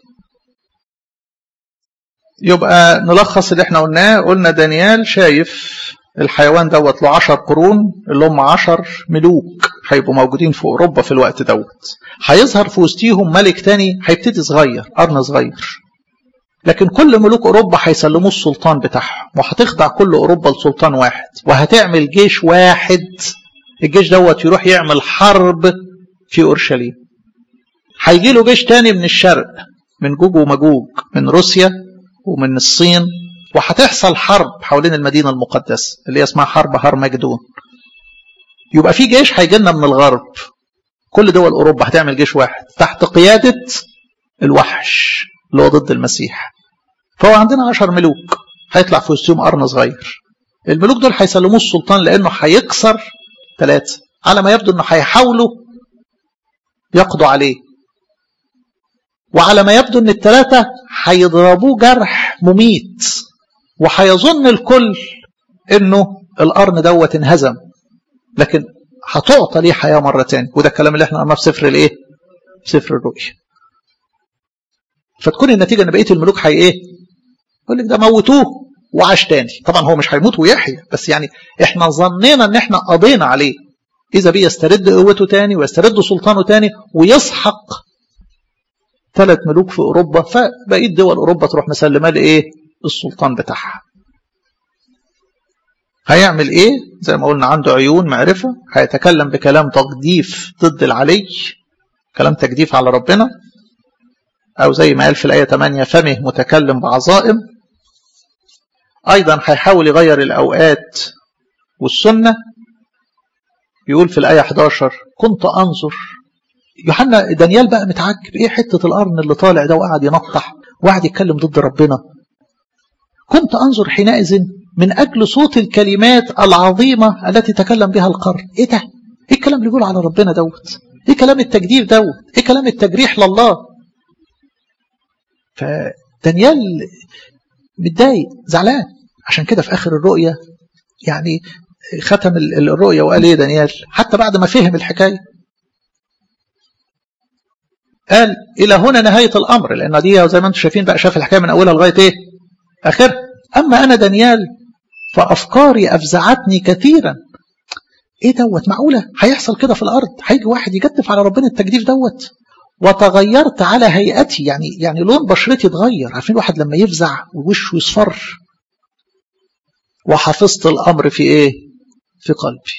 Speaker 1: يبقى نلخص اللي احنا قلناه قلنا دانيال شايف الحيوان دوت له 10 قرون اللي هم 10 ملوك هيبقوا موجودين في اوروبا في الوقت دوت هيظهر في وسطيهم ملك تاني هيبتدي صغير قرن صغير لكن كل ملوك اوروبا هيسلموه السلطان بتاعهم وهتخضع كل اوروبا لسلطان واحد وهتعمل جيش واحد الجيش دوت يروح يعمل حرب في اورشليم هيجي له جيش تاني من الشرق من جوج ومجوج من روسيا ومن الصين وهتحصل حرب حوالين المدينة المقدسة اللي هي اسمها حرب هرمجدون يبقى في جيش هيجي لنا من الغرب كل دول أوروبا هتعمل جيش واحد تحت قيادة الوحش اللي هو ضد المسيح فهو عندنا عشر ملوك هيطلع في وسطهم قرن صغير الملوك دول هيسلموه السلطان لأنه هيكسر ثلاثة على ما يبدو أنه هيحاولوا يقضوا عليه وعلى ما يبدو أن الثلاثة هيضربوه جرح مميت وهيظن الكل أنه القرن دوت انهزم لكن هتعطى ليه حياة مرة تاني وده الكلام اللي احنا قلناه في سفر الايه في سفر الرؤيا فتكون النتيجة ان بقية الملوك هي ايه يقول لك ده موتوه وعاش تاني طبعا هو مش هيموت ويحيى بس يعني احنا ظنينا ان احنا قضينا عليه اذا بيه يسترد قوته تاني ويسترد سلطانه تاني ويسحق ثلاث ملوك في اوروبا فبقيه دول اوروبا تروح مسلمه لايه السلطان بتاعها هيعمل ايه زي ما قلنا عنده عيون معرفة هيتكلم بكلام تجديف ضد العلي كلام تجديف على ربنا او زي ما قال في الآية 8 فمه متكلم بعظائم ايضا هيحاول يغير الاوقات والسنة يقول في الآية 11 كنت انظر يوحنا دانيال بقى متعجب ايه حتة القرن اللي طالع ده وقعد ينطح وقعد يتكلم ضد ربنا كنت انظر حينئذ من أجل صوت الكلمات العظيمة التي تكلم بها القرن إيه ده؟ إيه الكلام اللي بيقول على ربنا دوت؟ إيه كلام التجديف دوت؟ إيه كلام التجريح لله؟ فدانيال متضايق زعلان عشان كده في آخر الرؤية يعني ختم الرؤية وقال إيه دانيال حتى بعد ما فهم الحكاية قال إلى هنا نهاية الأمر لأن دي زي ما أنتم شايفين بقى شاف الحكاية من أولها لغاية إيه؟ آخرها أما أنا دانيال فأفكاري أفزعتني كثيرا إيه دوت معقولة هيحصل كده في الأرض هيجي واحد يجدف على ربنا التجديف دوت وتغيرت على هيئتي يعني يعني لون بشرتي اتغير عارفين واحد لما يفزع ووشه يصفر وحفظت الأمر في إيه في قلبي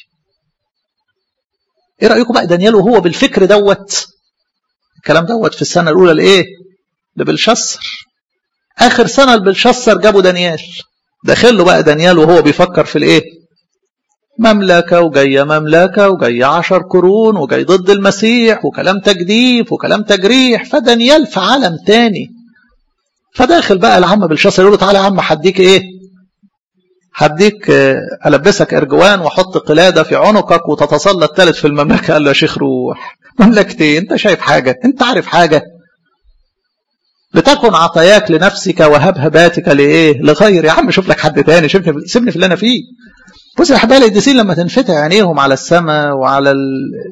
Speaker 1: إيه رأيكم بقى دانيال وهو بالفكر دوت الكلام دوت في السنة الأولى لإيه لبلشسر آخر سنة لبلشسر جابوا دانيال داخل له بقى دانيال وهو بيفكر في الايه مملكة وجاية مملكة وجاية عشر قرون وجاي ضد المسيح وكلام تجديف وكلام تجريح فدانيال في عالم تاني فداخل بقى العم بلشاصر يقول له تعالى يا عم هديك ايه هديك البسك ارجوان واحط قلاده في عنقك وتتسلط ثالث في المملكه قال له يا شيخ روح مملكتي انت شايف حاجه انت عارف حاجه لتكن عطاياك لنفسك وهبهباتك لايه لغير يا عم شوف لك حد تاني سيبني سيبني في اللي انا فيه بص يا احبائي القديسين لما تنفتح عينيهم على السماء وعلى ال...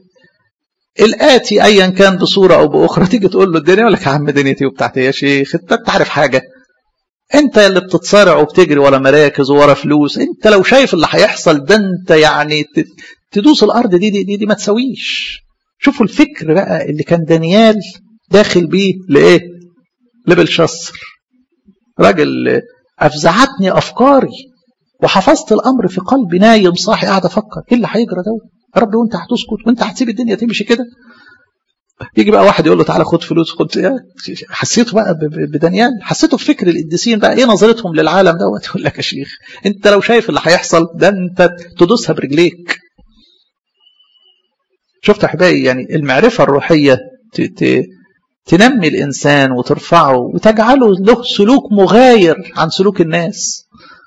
Speaker 1: الاتي ايا كان بصوره او باخرى تيجي تقول له الدنيا يقول لك يا عم دنيتي وبتاعتي يا شيخ انت انت عارف حاجه انت اللي بتتصارع وبتجري ورا مراكز ورا فلوس انت لو شايف اللي هيحصل ده انت يعني تدوس الارض دي دي, دي, دي ما تسويش شوفوا الفكر بقى اللي كان دانيال داخل بيه لايه لبلشسر راجل افزعتني افكاري وحفظت الامر في قلبي نايم صاحي قاعد افكر ايه اللي هيجرى ده يا رب وانت هتسكت وانت هتسيب الدنيا تمشي كده يجي بقى واحد يقول له تعالى خد فلوس خد حسيته بقى بدانيال حسيته في فكر القديسين بقى ايه نظرتهم للعالم دوت يقول لك يا شيخ انت لو شايف اللي هيحصل ده انت تدوسها برجليك شفت احبائي يعني المعرفه الروحيه ت... ت... تنمي الانسان وترفعه وتجعله له سلوك مغاير عن سلوك الناس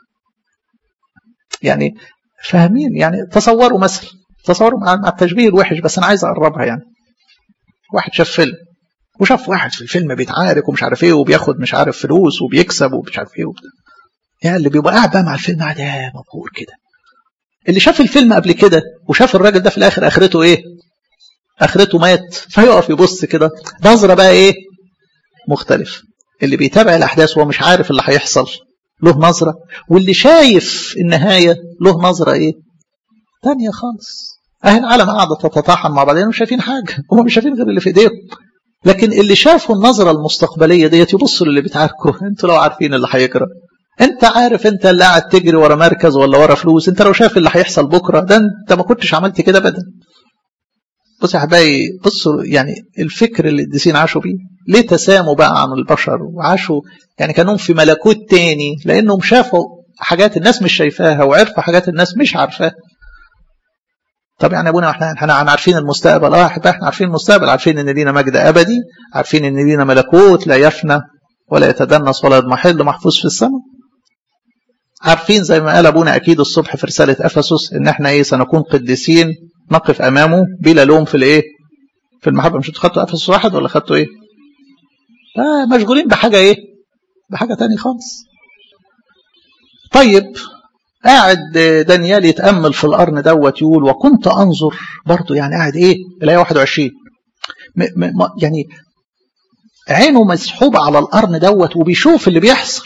Speaker 1: يعني فاهمين يعني تصوروا مثلا تصوروا مع التشبيه الوحش بس انا عايز اقربها يعني واحد شاف فيلم وشاف واحد في الفيلم بيتعارك ومش عارف ايه وبياخد مش عارف فلوس وبيكسب ومش عارف ايه يعني اللي بيبقى قاعد بقى مع الفيلم قاعد يا مبهور كده اللي شاف الفيلم قبل كده وشاف الراجل ده في الاخر اخرته ايه اخرته مات فيقف يبص كده نظره بقى ايه مختلف اللي بيتابع الاحداث وهو مش عارف اللي هيحصل له نظره واللي شايف النهايه له نظره ايه تانية خالص اهل العالم قاعده تتطاحن مع بعضهم مش شايفين حاجه هم مش شايفين غير اللي في ايديهم لكن اللي شافوا النظره المستقبليه ديت يبصوا للي بيتعاركوا انتوا لو عارفين اللي هيجرى انت عارف انت اللي قاعد تجري ورا مركز ولا ورا فلوس انت لو شايف اللي هيحصل بكره ده انت ما كنتش عملت كده ابدا بص يا حبايبي بصوا يعني الفكر اللي القديسين عاشوا بيه ليه تساموا بقى عن البشر وعاشوا يعني كانوا في ملكوت تاني لأنهم شافوا حاجات الناس مش شايفاها وعرفوا حاجات الناس مش عارفاها طب يعني ابونا احنا احنا عارفين المستقبل اه احنا عارفين المستقبل عارفين ان لينا مجد ابدي عارفين ان لينا ملكوت لا يفنى ولا يتدنس ولا يضمحل محفوظ في السماء عارفين زي ما قال ابونا اكيد الصبح في رساله افسس ان احنا ايه سنكون قديسين نقف امامه بلا لوم في الايه في المحبه مش انتوا خدتوا افسس واحد ولا خدتوا ايه آه مشغولين بحاجه ايه بحاجه تاني خالص طيب قاعد دانيال يتامل في القرن دوت يقول وكنت انظر برضه يعني قاعد ايه الايه 21 م م يعني عينه مسحوبه على القرن دوت وبيشوف اللي بيحصل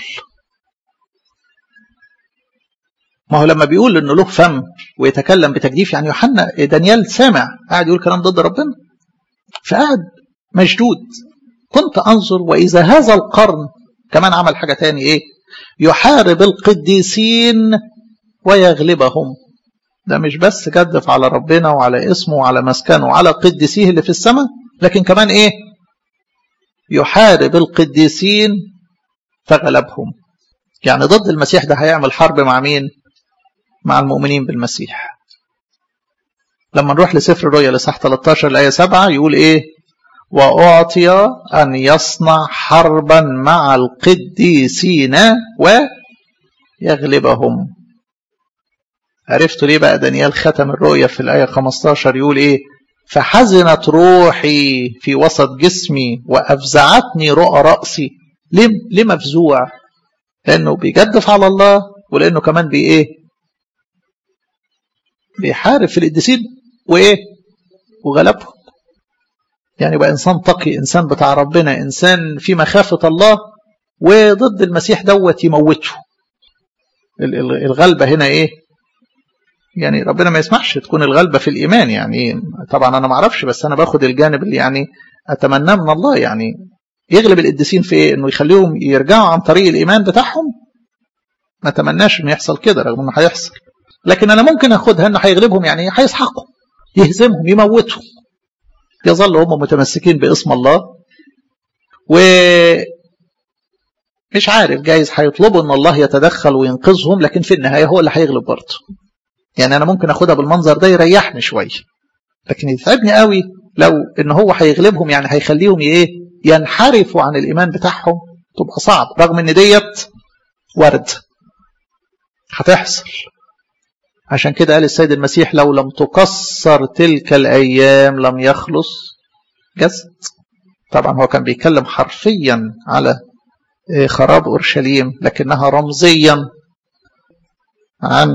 Speaker 1: ما هو لما بيقول انه له فم ويتكلم بتجديف يعني يوحنا دانيال سامع قاعد يقول كلام ضد ربنا فقعد مشدود كنت انظر واذا هذا القرن كمان عمل حاجه تاني ايه يحارب القديسين ويغلبهم ده مش بس جدف على ربنا وعلى اسمه وعلى مسكنه وعلى قديسيه اللي في السماء لكن كمان ايه يحارب القديسين فغلبهم يعني ضد المسيح ده هيعمل حرب مع مين مع المؤمنين بالمسيح لما نروح لسفر الرؤيا لصح 13 الآية 7 يقول إيه وأعطي أن يصنع حربا مع القديسين ويغلبهم عرفتوا ليه بقى دانيال ختم الرؤيا في الآية 15 يقول إيه فحزنت روحي في وسط جسمي وأفزعتني رؤى رأسي ليه, ليه مفزوع لأنه بيجدف على الله ولأنه كمان بي إيه بيحارب في القديسين وإيه وغلبهم يعني بقى إنسان تقي إنسان بتاع ربنا إنسان في مخافة الله وضد المسيح دوت يموته الغلبة هنا إيه يعني ربنا ما يسمحش تكون الغلبة في الإيمان يعني طبعا أنا ما أعرفش بس أنا باخد الجانب اللي يعني أتمناه من الله يعني يغلب القديسين في إيه؟ إنه يخليهم يرجعوا عن طريق الإيمان بتاعهم ما أتمناش إنه يحصل كده رغم إنه هيحصل لكن أنا ممكن أخدها إنه هيغلبهم يعني هيسحقوا يهزمهم يموتهم يظل هم متمسكين باسم الله و مش عارف جايز هيطلبوا ان الله يتدخل وينقذهم لكن في النهايه هو اللي هيغلب برضه يعني انا ممكن اخدها بالمنظر ده يريحني شويه لكن يتعبني قوي لو ان هو هيغلبهم يعني هيخليهم ايه ينحرفوا عن الايمان بتاعهم تبقى صعب رغم ان ديت ورد هتحصل عشان كده قال السيد المسيح لو لم تكسر تلك الايام لم يخلص جسد طبعا هو كان بيتكلم حرفيا على خراب اورشليم لكنها رمزيا عن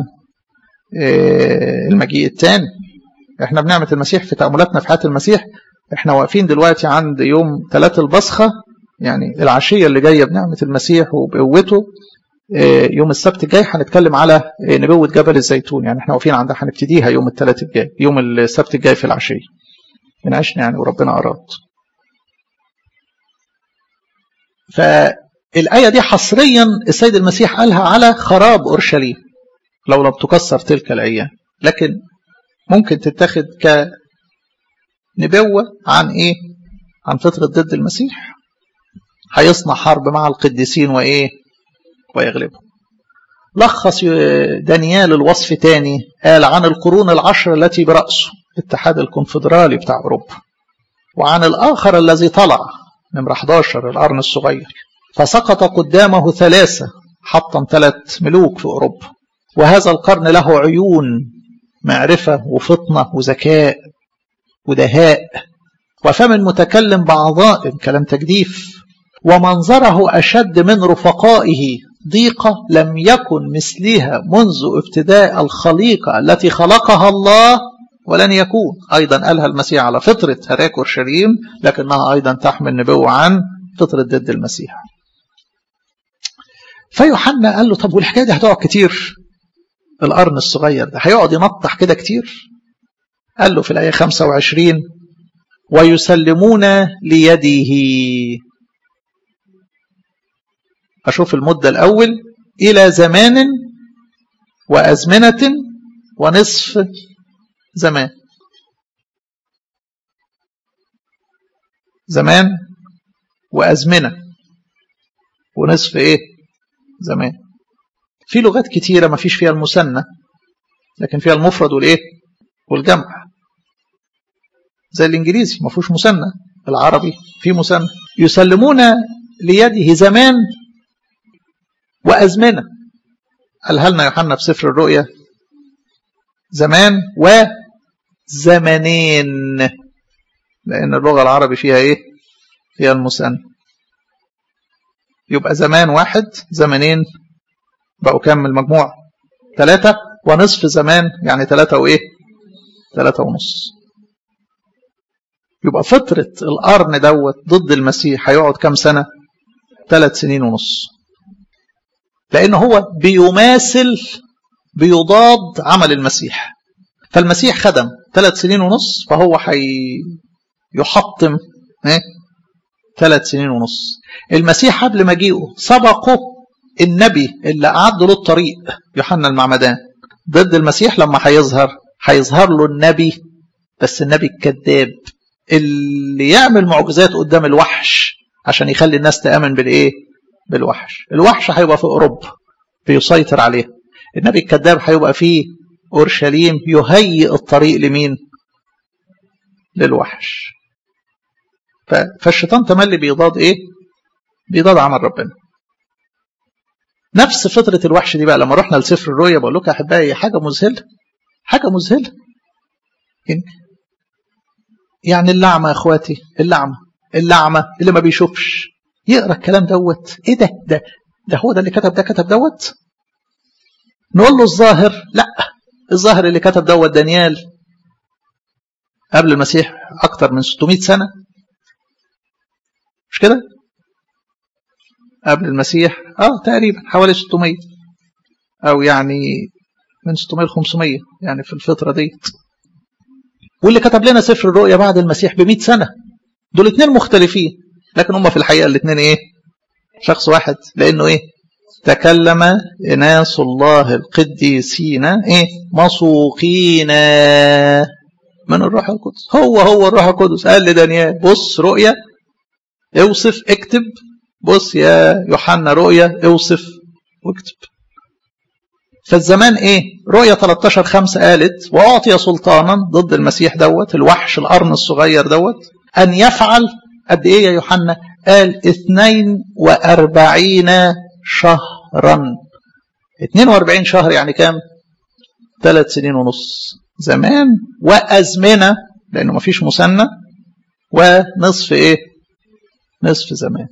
Speaker 1: المجيء الثاني احنا بنعمة المسيح في تأملاتنا في حياة المسيح احنا واقفين دلوقتي عند يوم ثلاث البصخة يعني العشية اللي جاية بنعمة المسيح وبقوته يوم السبت الجاي هنتكلم على نبوة جبل الزيتون يعني احنا واقفين عندها هنبتديها يوم الثلاث الجاي يوم السبت الجاي في العشية بنعيشنا يعني وربنا أراد فالآية دي حصريا السيد المسيح قالها على خراب أورشليم لو لم تكسر تلك الأيام لكن ممكن تتخذ كنبوة عن إيه عن فترة ضد المسيح هيصنع حرب مع القديسين وإيه ويغلبهم لخص دانيال الوصف تاني قال عن القرون العشر التي برأسه الاتحاد الكونفدرالي بتاع أوروبا وعن الآخر الذي طلع نمرة 11 القرن الصغير فسقط قدامه ثلاثة حطم ثلاث ملوك في أوروبا وهذا القرن له عيون معرفة وفطنة وذكاء ودهاء وفم متكلم بعظائم كلام تجديف ومنظره أشد من رفقائه ضيقة لم يكن مثلها منذ ابتداء الخليقة التي خلقها الله ولن يكون أيضا قالها المسيح على فطرة هراك أورشليم لكنها أيضا تحمل نبوة عن فطرة ضد المسيح فيوحنا قال له طب والحكاية دي هتقعد كتير القرن الصغير ده هيقعد ينطح كده كتير قال له في الآية 25 ويسلمون ليده أشوف المدة الأول إلى زمان وأزمنة ونصف زمان زمان وأزمنة ونصف إيه زمان في لغات كتيرة ما فيش فيها المثنى لكن فيها المفرد والإيه والجمع زي الإنجليزي ما فيهوش مثنى العربي في مثنى يسلمون ليده زمان وأزمنة قالها لنا يوحنا في سفر الرؤيا زمان وزمنين لأن اللغة العربي فيها إيه؟ فيها المثنى يبقى زمان واحد زمنين بقوا كام من المجموع ثلاثة ونصف زمان يعني ثلاثة وإيه ثلاثة ونص يبقى فترة القرن دوت ضد المسيح هيقعد كام سنة ثلاث سنين ونص لأن هو بيماثل بيضاد عمل المسيح فالمسيح خدم ثلاث سنين ونص فهو حي يحطم ايه ثلاث سنين ونص المسيح قبل مجيئه سبقه النبي اللي أعد له الطريق يوحنا المعمدان ضد المسيح لما هيظهر هيظهر له النبي بس النبي الكذاب اللي يعمل معجزات قدام الوحش عشان يخلي الناس تآمن بالإيه؟ بالوحش الوحش هيبقى في أوروبا بيسيطر عليه النبي الكذاب هيبقى في أورشليم يهيئ الطريق لمين؟ للوحش فالشيطان تملي بيضاد إيه؟ بيضاد عمل ربنا نفس فطرة الوحش دي بقى لما رحنا لسفر الرؤيا بقول لكم يا أحبائي حاجة مذهلة حاجة مذهلة يعني اللعمة يا اخواتي اللعمة اللعمة اللي ما بيشوفش يقرا الكلام دوت ايه ده ده ده هو ده اللي كتب ده كتب دوت نقول له الظاهر لا الظاهر اللي كتب دوت دانيال قبل المسيح اكتر من 600 سنة مش كده قبل المسيح اه تقريبا حوالي 600 او يعني من 600 ل 500 يعني في الفترة ديت واللي كتب لنا سفر الرؤيا بعد المسيح ب 100 سنة دول اتنين مختلفين لكن هم في الحقيقة الاتنين ايه شخص واحد لانه ايه تكلم إناس الله القديسين ايه مسوقين من الروح القدس هو هو الروح القدس قال لدانيال بص رؤيا اوصف اكتب بص يا يوحنا رؤيا اوصف واكتب فالزمان ايه رؤية 13 خمسة قالت واعطي سلطانا ضد المسيح دوت الوحش القرن الصغير دوت ان يفعل قد ايه يا يوحنا قال 42 شهرا 42 شهر يعني كام ثلاث سنين ونص زمان وازمنه لانه ما فيش مثنى ونصف ايه نصف زمان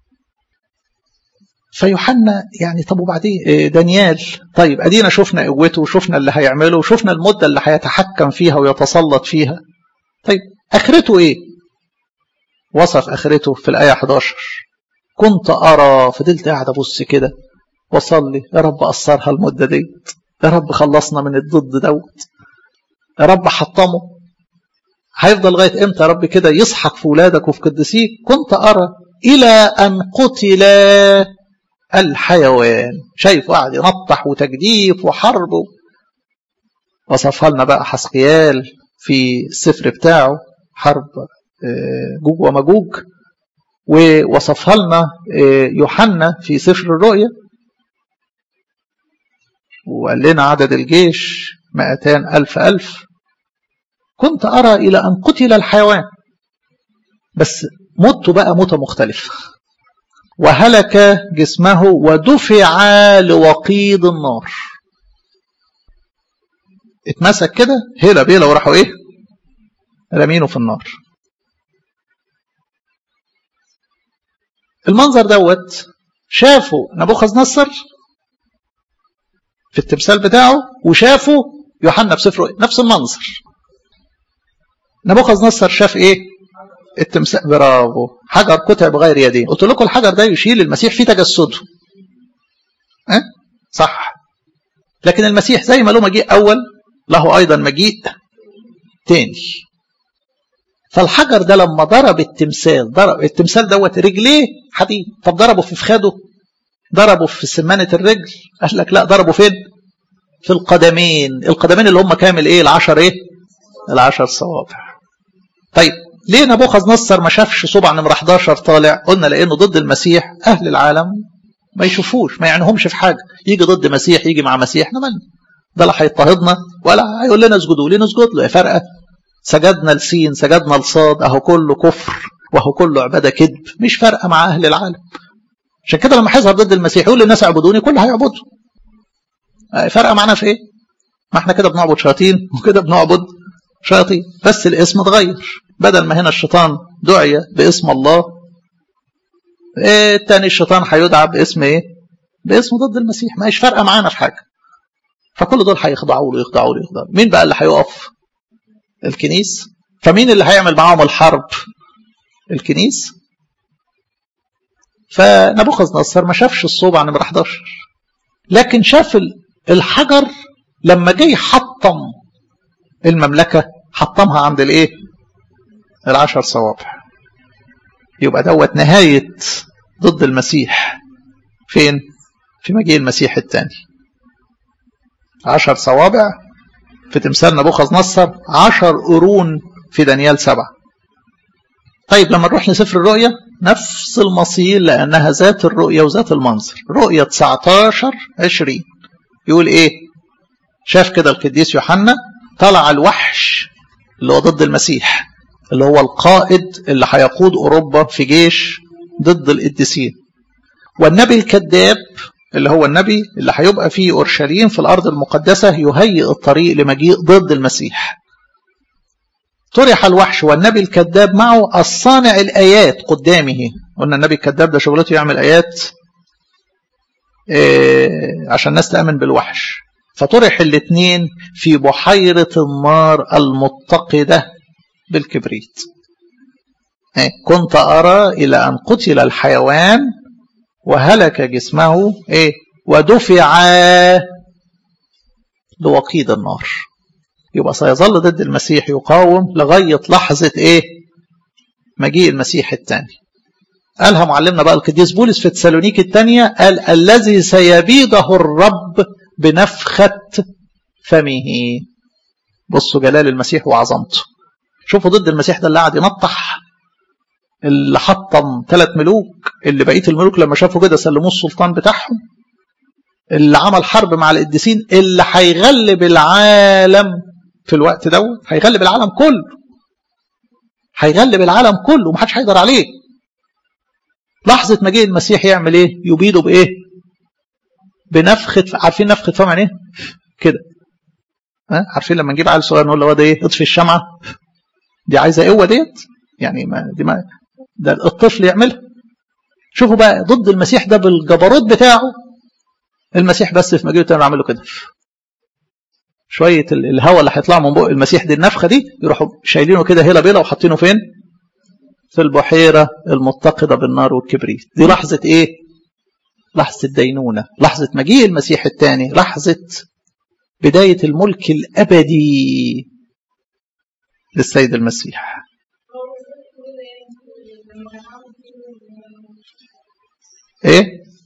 Speaker 1: فيوحنا يعني طب وبعدين دانيال طيب ادينا شفنا قوته وشفنا اللي هيعمله وشفنا المده اللي هيتحكم فيها ويتسلط فيها طيب اخرته ايه وصف اخرته في الايه 11 كنت ارى فضلت قاعد ابص كده واصلي يا رب قصرها المده ديت يا رب خلصنا من الضد دوت يا رب حطمه هيفضل لغايه امتى يا رب كده يسحق في ولادك وفي قدسيك كنت ارى الى ان قتل الحيوان شايف قاعد ينطح وتجديف وحرب وصفها لنا بقى حسقيال في السفر بتاعه حرب جوج ومجوج ووصفها لنا يوحنا في سفر الرؤيا وقال لنا عدد الجيش مئتان ألف ألف كنت أرى إلى أن قتل الحيوان بس موته بقى موتة مختلفة وهلك جسمه ودفع لوقيد النار اتمسك كده هيلا بيلا وراحوا ايه رمينه في النار المنظر دوت شافوا نبوخذ نصر في التمثال بتاعه وشافوا يوحنا في سفره نفس المنظر نبوخذ نصر شاف ايه التمثال برافو حجر قطع بغير يدين قلت لكم الحجر ده يشيل المسيح في تجسده أه؟ صح لكن المسيح زي ما له مجيء اول له ايضا مجيء تاني فالحجر ده لما ضرب التمثال ضرب التمثال دوت رجليه حديد طب ضربه في فخاده ضربه في سمانة الرجل قال لك لا ضربه فين في القدمين القدمين اللي هم كامل ايه العشر ايه العشر صوابع طيب ليه نبوخذ نصر ما شافش صبع نمرة 11 طالع قلنا لانه ضد المسيح اهل العالم ما يشوفوش ما يعنيهمش في حاجه يجي ضد مسيح يجي مع مسيح احنا مالنا ده لا هيضطهدنا ولا هيقول لنا اسجدوا ليه نسجد له يا فرقه سجدنا لسين سجدنا لصاد اهو كله كفر وهو كله عباده كذب مش فارقه مع اهل العالم عشان كده لما هيظهر ضد المسيح يقول للناس اعبدوني كله هيعبدوا فارقه معانا في ايه؟ ما احنا كده بنعبد شياطين وكده بنعبد شياطين بس الاسم اتغير بدل ما هنا الشيطان دعي باسم الله ايه التاني الشيطان هيدعى باسم ايه؟ باسم ضد المسيح ما هيش فارقه معانا في حاجه فكل دول هيخضعوا له يخضعوا له يخضعوا مين بقى اللي هيقف؟ الكنيس فمين اللي هيعمل معاهم الحرب؟ الكنيس فنبوخذ نصر ما شافش الصوبع نمرة 11 لكن شاف الحجر لما جه يحطم المملكة حطمها عند الايه العشر صوابع يبقى دوت نهاية ضد المسيح فين في مجيء المسيح الثاني عشر صوابع في تمثال نبوخذ نصر عشر قرون في دانيال سبعة طيب لما نروح لسفر الرؤيا نفس المصير لأنها ذات الرؤية وذات المنظر رؤية 19 20 يقول إيه شاف كده القديس يوحنا طلع الوحش اللي هو ضد المسيح اللي هو القائد اللي هيقود أوروبا في جيش ضد القديسين والنبي الكذاب اللي هو النبي اللي هيبقى فيه أورشليم في الأرض المقدسة يهيئ الطريق لمجيء ضد المسيح طرح الوحش والنبي الكذاب معه الصانع الآيات قدامه قلنا النبي الكذاب ده شغلته يعمل آيات إيه عشان الناس تأمن بالوحش فطرح الاثنين في بحيرة النار المتقدة بالكبريت إيه كنت أرى إلى أن قتل الحيوان وهلك جسمه إيه ودفع لوقيد النار يبقى سيظل ضد المسيح يقاوم لغاية لحظة ايه مجيء المسيح الثاني قالها معلمنا بقى القديس بولس في تسالونيك الثانية قال الذي سيبيده الرب بنفخة فمه بصوا جلال المسيح وعظمته شوفوا ضد المسيح ده اللي قاعد ينطح اللي حطم ثلاث ملوك اللي بقيه الملوك لما شافوا كده سلموه السلطان بتاعهم اللي عمل حرب مع القديسين اللي هيغلب العالم في الوقت دوت هيغلب العالم كله هيغلب العالم كله ومحدش هيقدر عليه لحظة مجيء المسيح يعمل ايه يبيده بايه بنفخة عارفين نفخة فم يعني ايه كده ها عارفين لما نجيب عيل صغير نقول له ده ايه اطفي الشمعة دي عايزة قوة ديت يعني ما دي ما ده الطفل يعملها شوفوا بقى ضد المسيح ده بالجبروت بتاعه المسيح بس في مجيئه تاني عمل له كده شويه الهواء اللي هيطلع من بق المسيح دي النفخه دي يروحوا شايلينه كده هيلا بيلا وحاطينه فين؟ في البحيره المتقده بالنار والكبريت دي لحظه ايه؟ لحظه الدينونه لحظه مجيء المسيح الثاني لحظه بدايه الملك الابدي للسيد المسيح ايه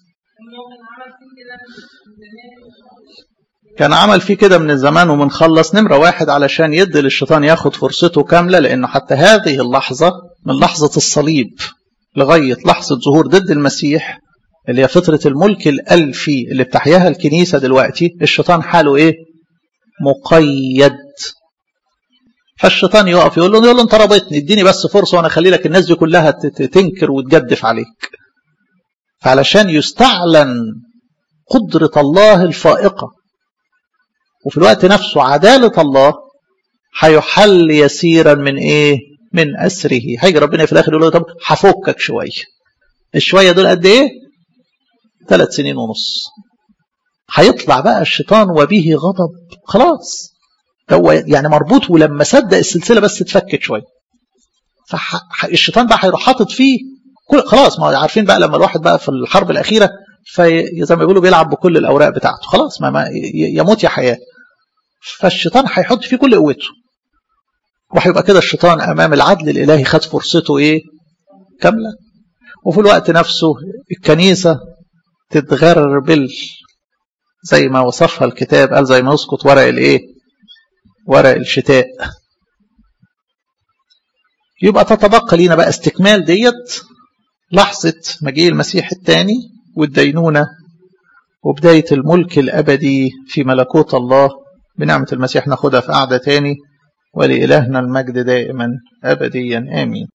Speaker 1: كان عمل فيه كده من الزمان ومن خلص نمرة واحد علشان يدي للشيطان ياخد فرصته كاملة لأنه حتى هذه اللحظة من لحظة الصليب لغاية لحظة ظهور ضد المسيح اللي هي فترة الملك الألفي اللي بتحياها الكنيسة دلوقتي الشيطان حاله إيه؟ مقيد فالشيطان يقف يقول له يقول له انت رابطني اديني بس فرصه وانا اخلي لك الناس دي كلها تنكر وتجدف عليك فعلشان يستعلن قدرة الله الفائقة وفي الوقت نفسه عدالة الله هيحل يسيرا من ايه من أسره هيجي ربنا في الآخر يقول له طب هفكك شوية الشوية دول قد ايه ثلاث سنين ونص هيطلع بقى الشيطان وبه غضب خلاص هو يعني مربوط ولما صدق السلسلة بس اتفكت شوية فالشيطان بقى هيروح حاطط فيه كل خلاص ما عارفين بقى لما الواحد بقى في الحرب الأخيرة فزي ما بيقولوا بيلعب بكل الأوراق بتاعته خلاص ما, ما يموت يا حياة فالشيطان هيحط فيه كل قوته وهيبقى كده الشيطان أمام العدل الإلهي خد فرصته إيه كاملة وفي الوقت نفسه الكنيسة تتغربل زي ما وصفها الكتاب قال زي ما يسقط ورق الايه ورق الشتاء يبقى تتبقى لينا بقى استكمال ديت لحظة مجيء المسيح الثاني والدينونة وبداية الملك الأبدي في ملكوت الله بنعمة المسيح ناخدها في قعدة تاني ولإلهنا المجد دائما أبديا آمين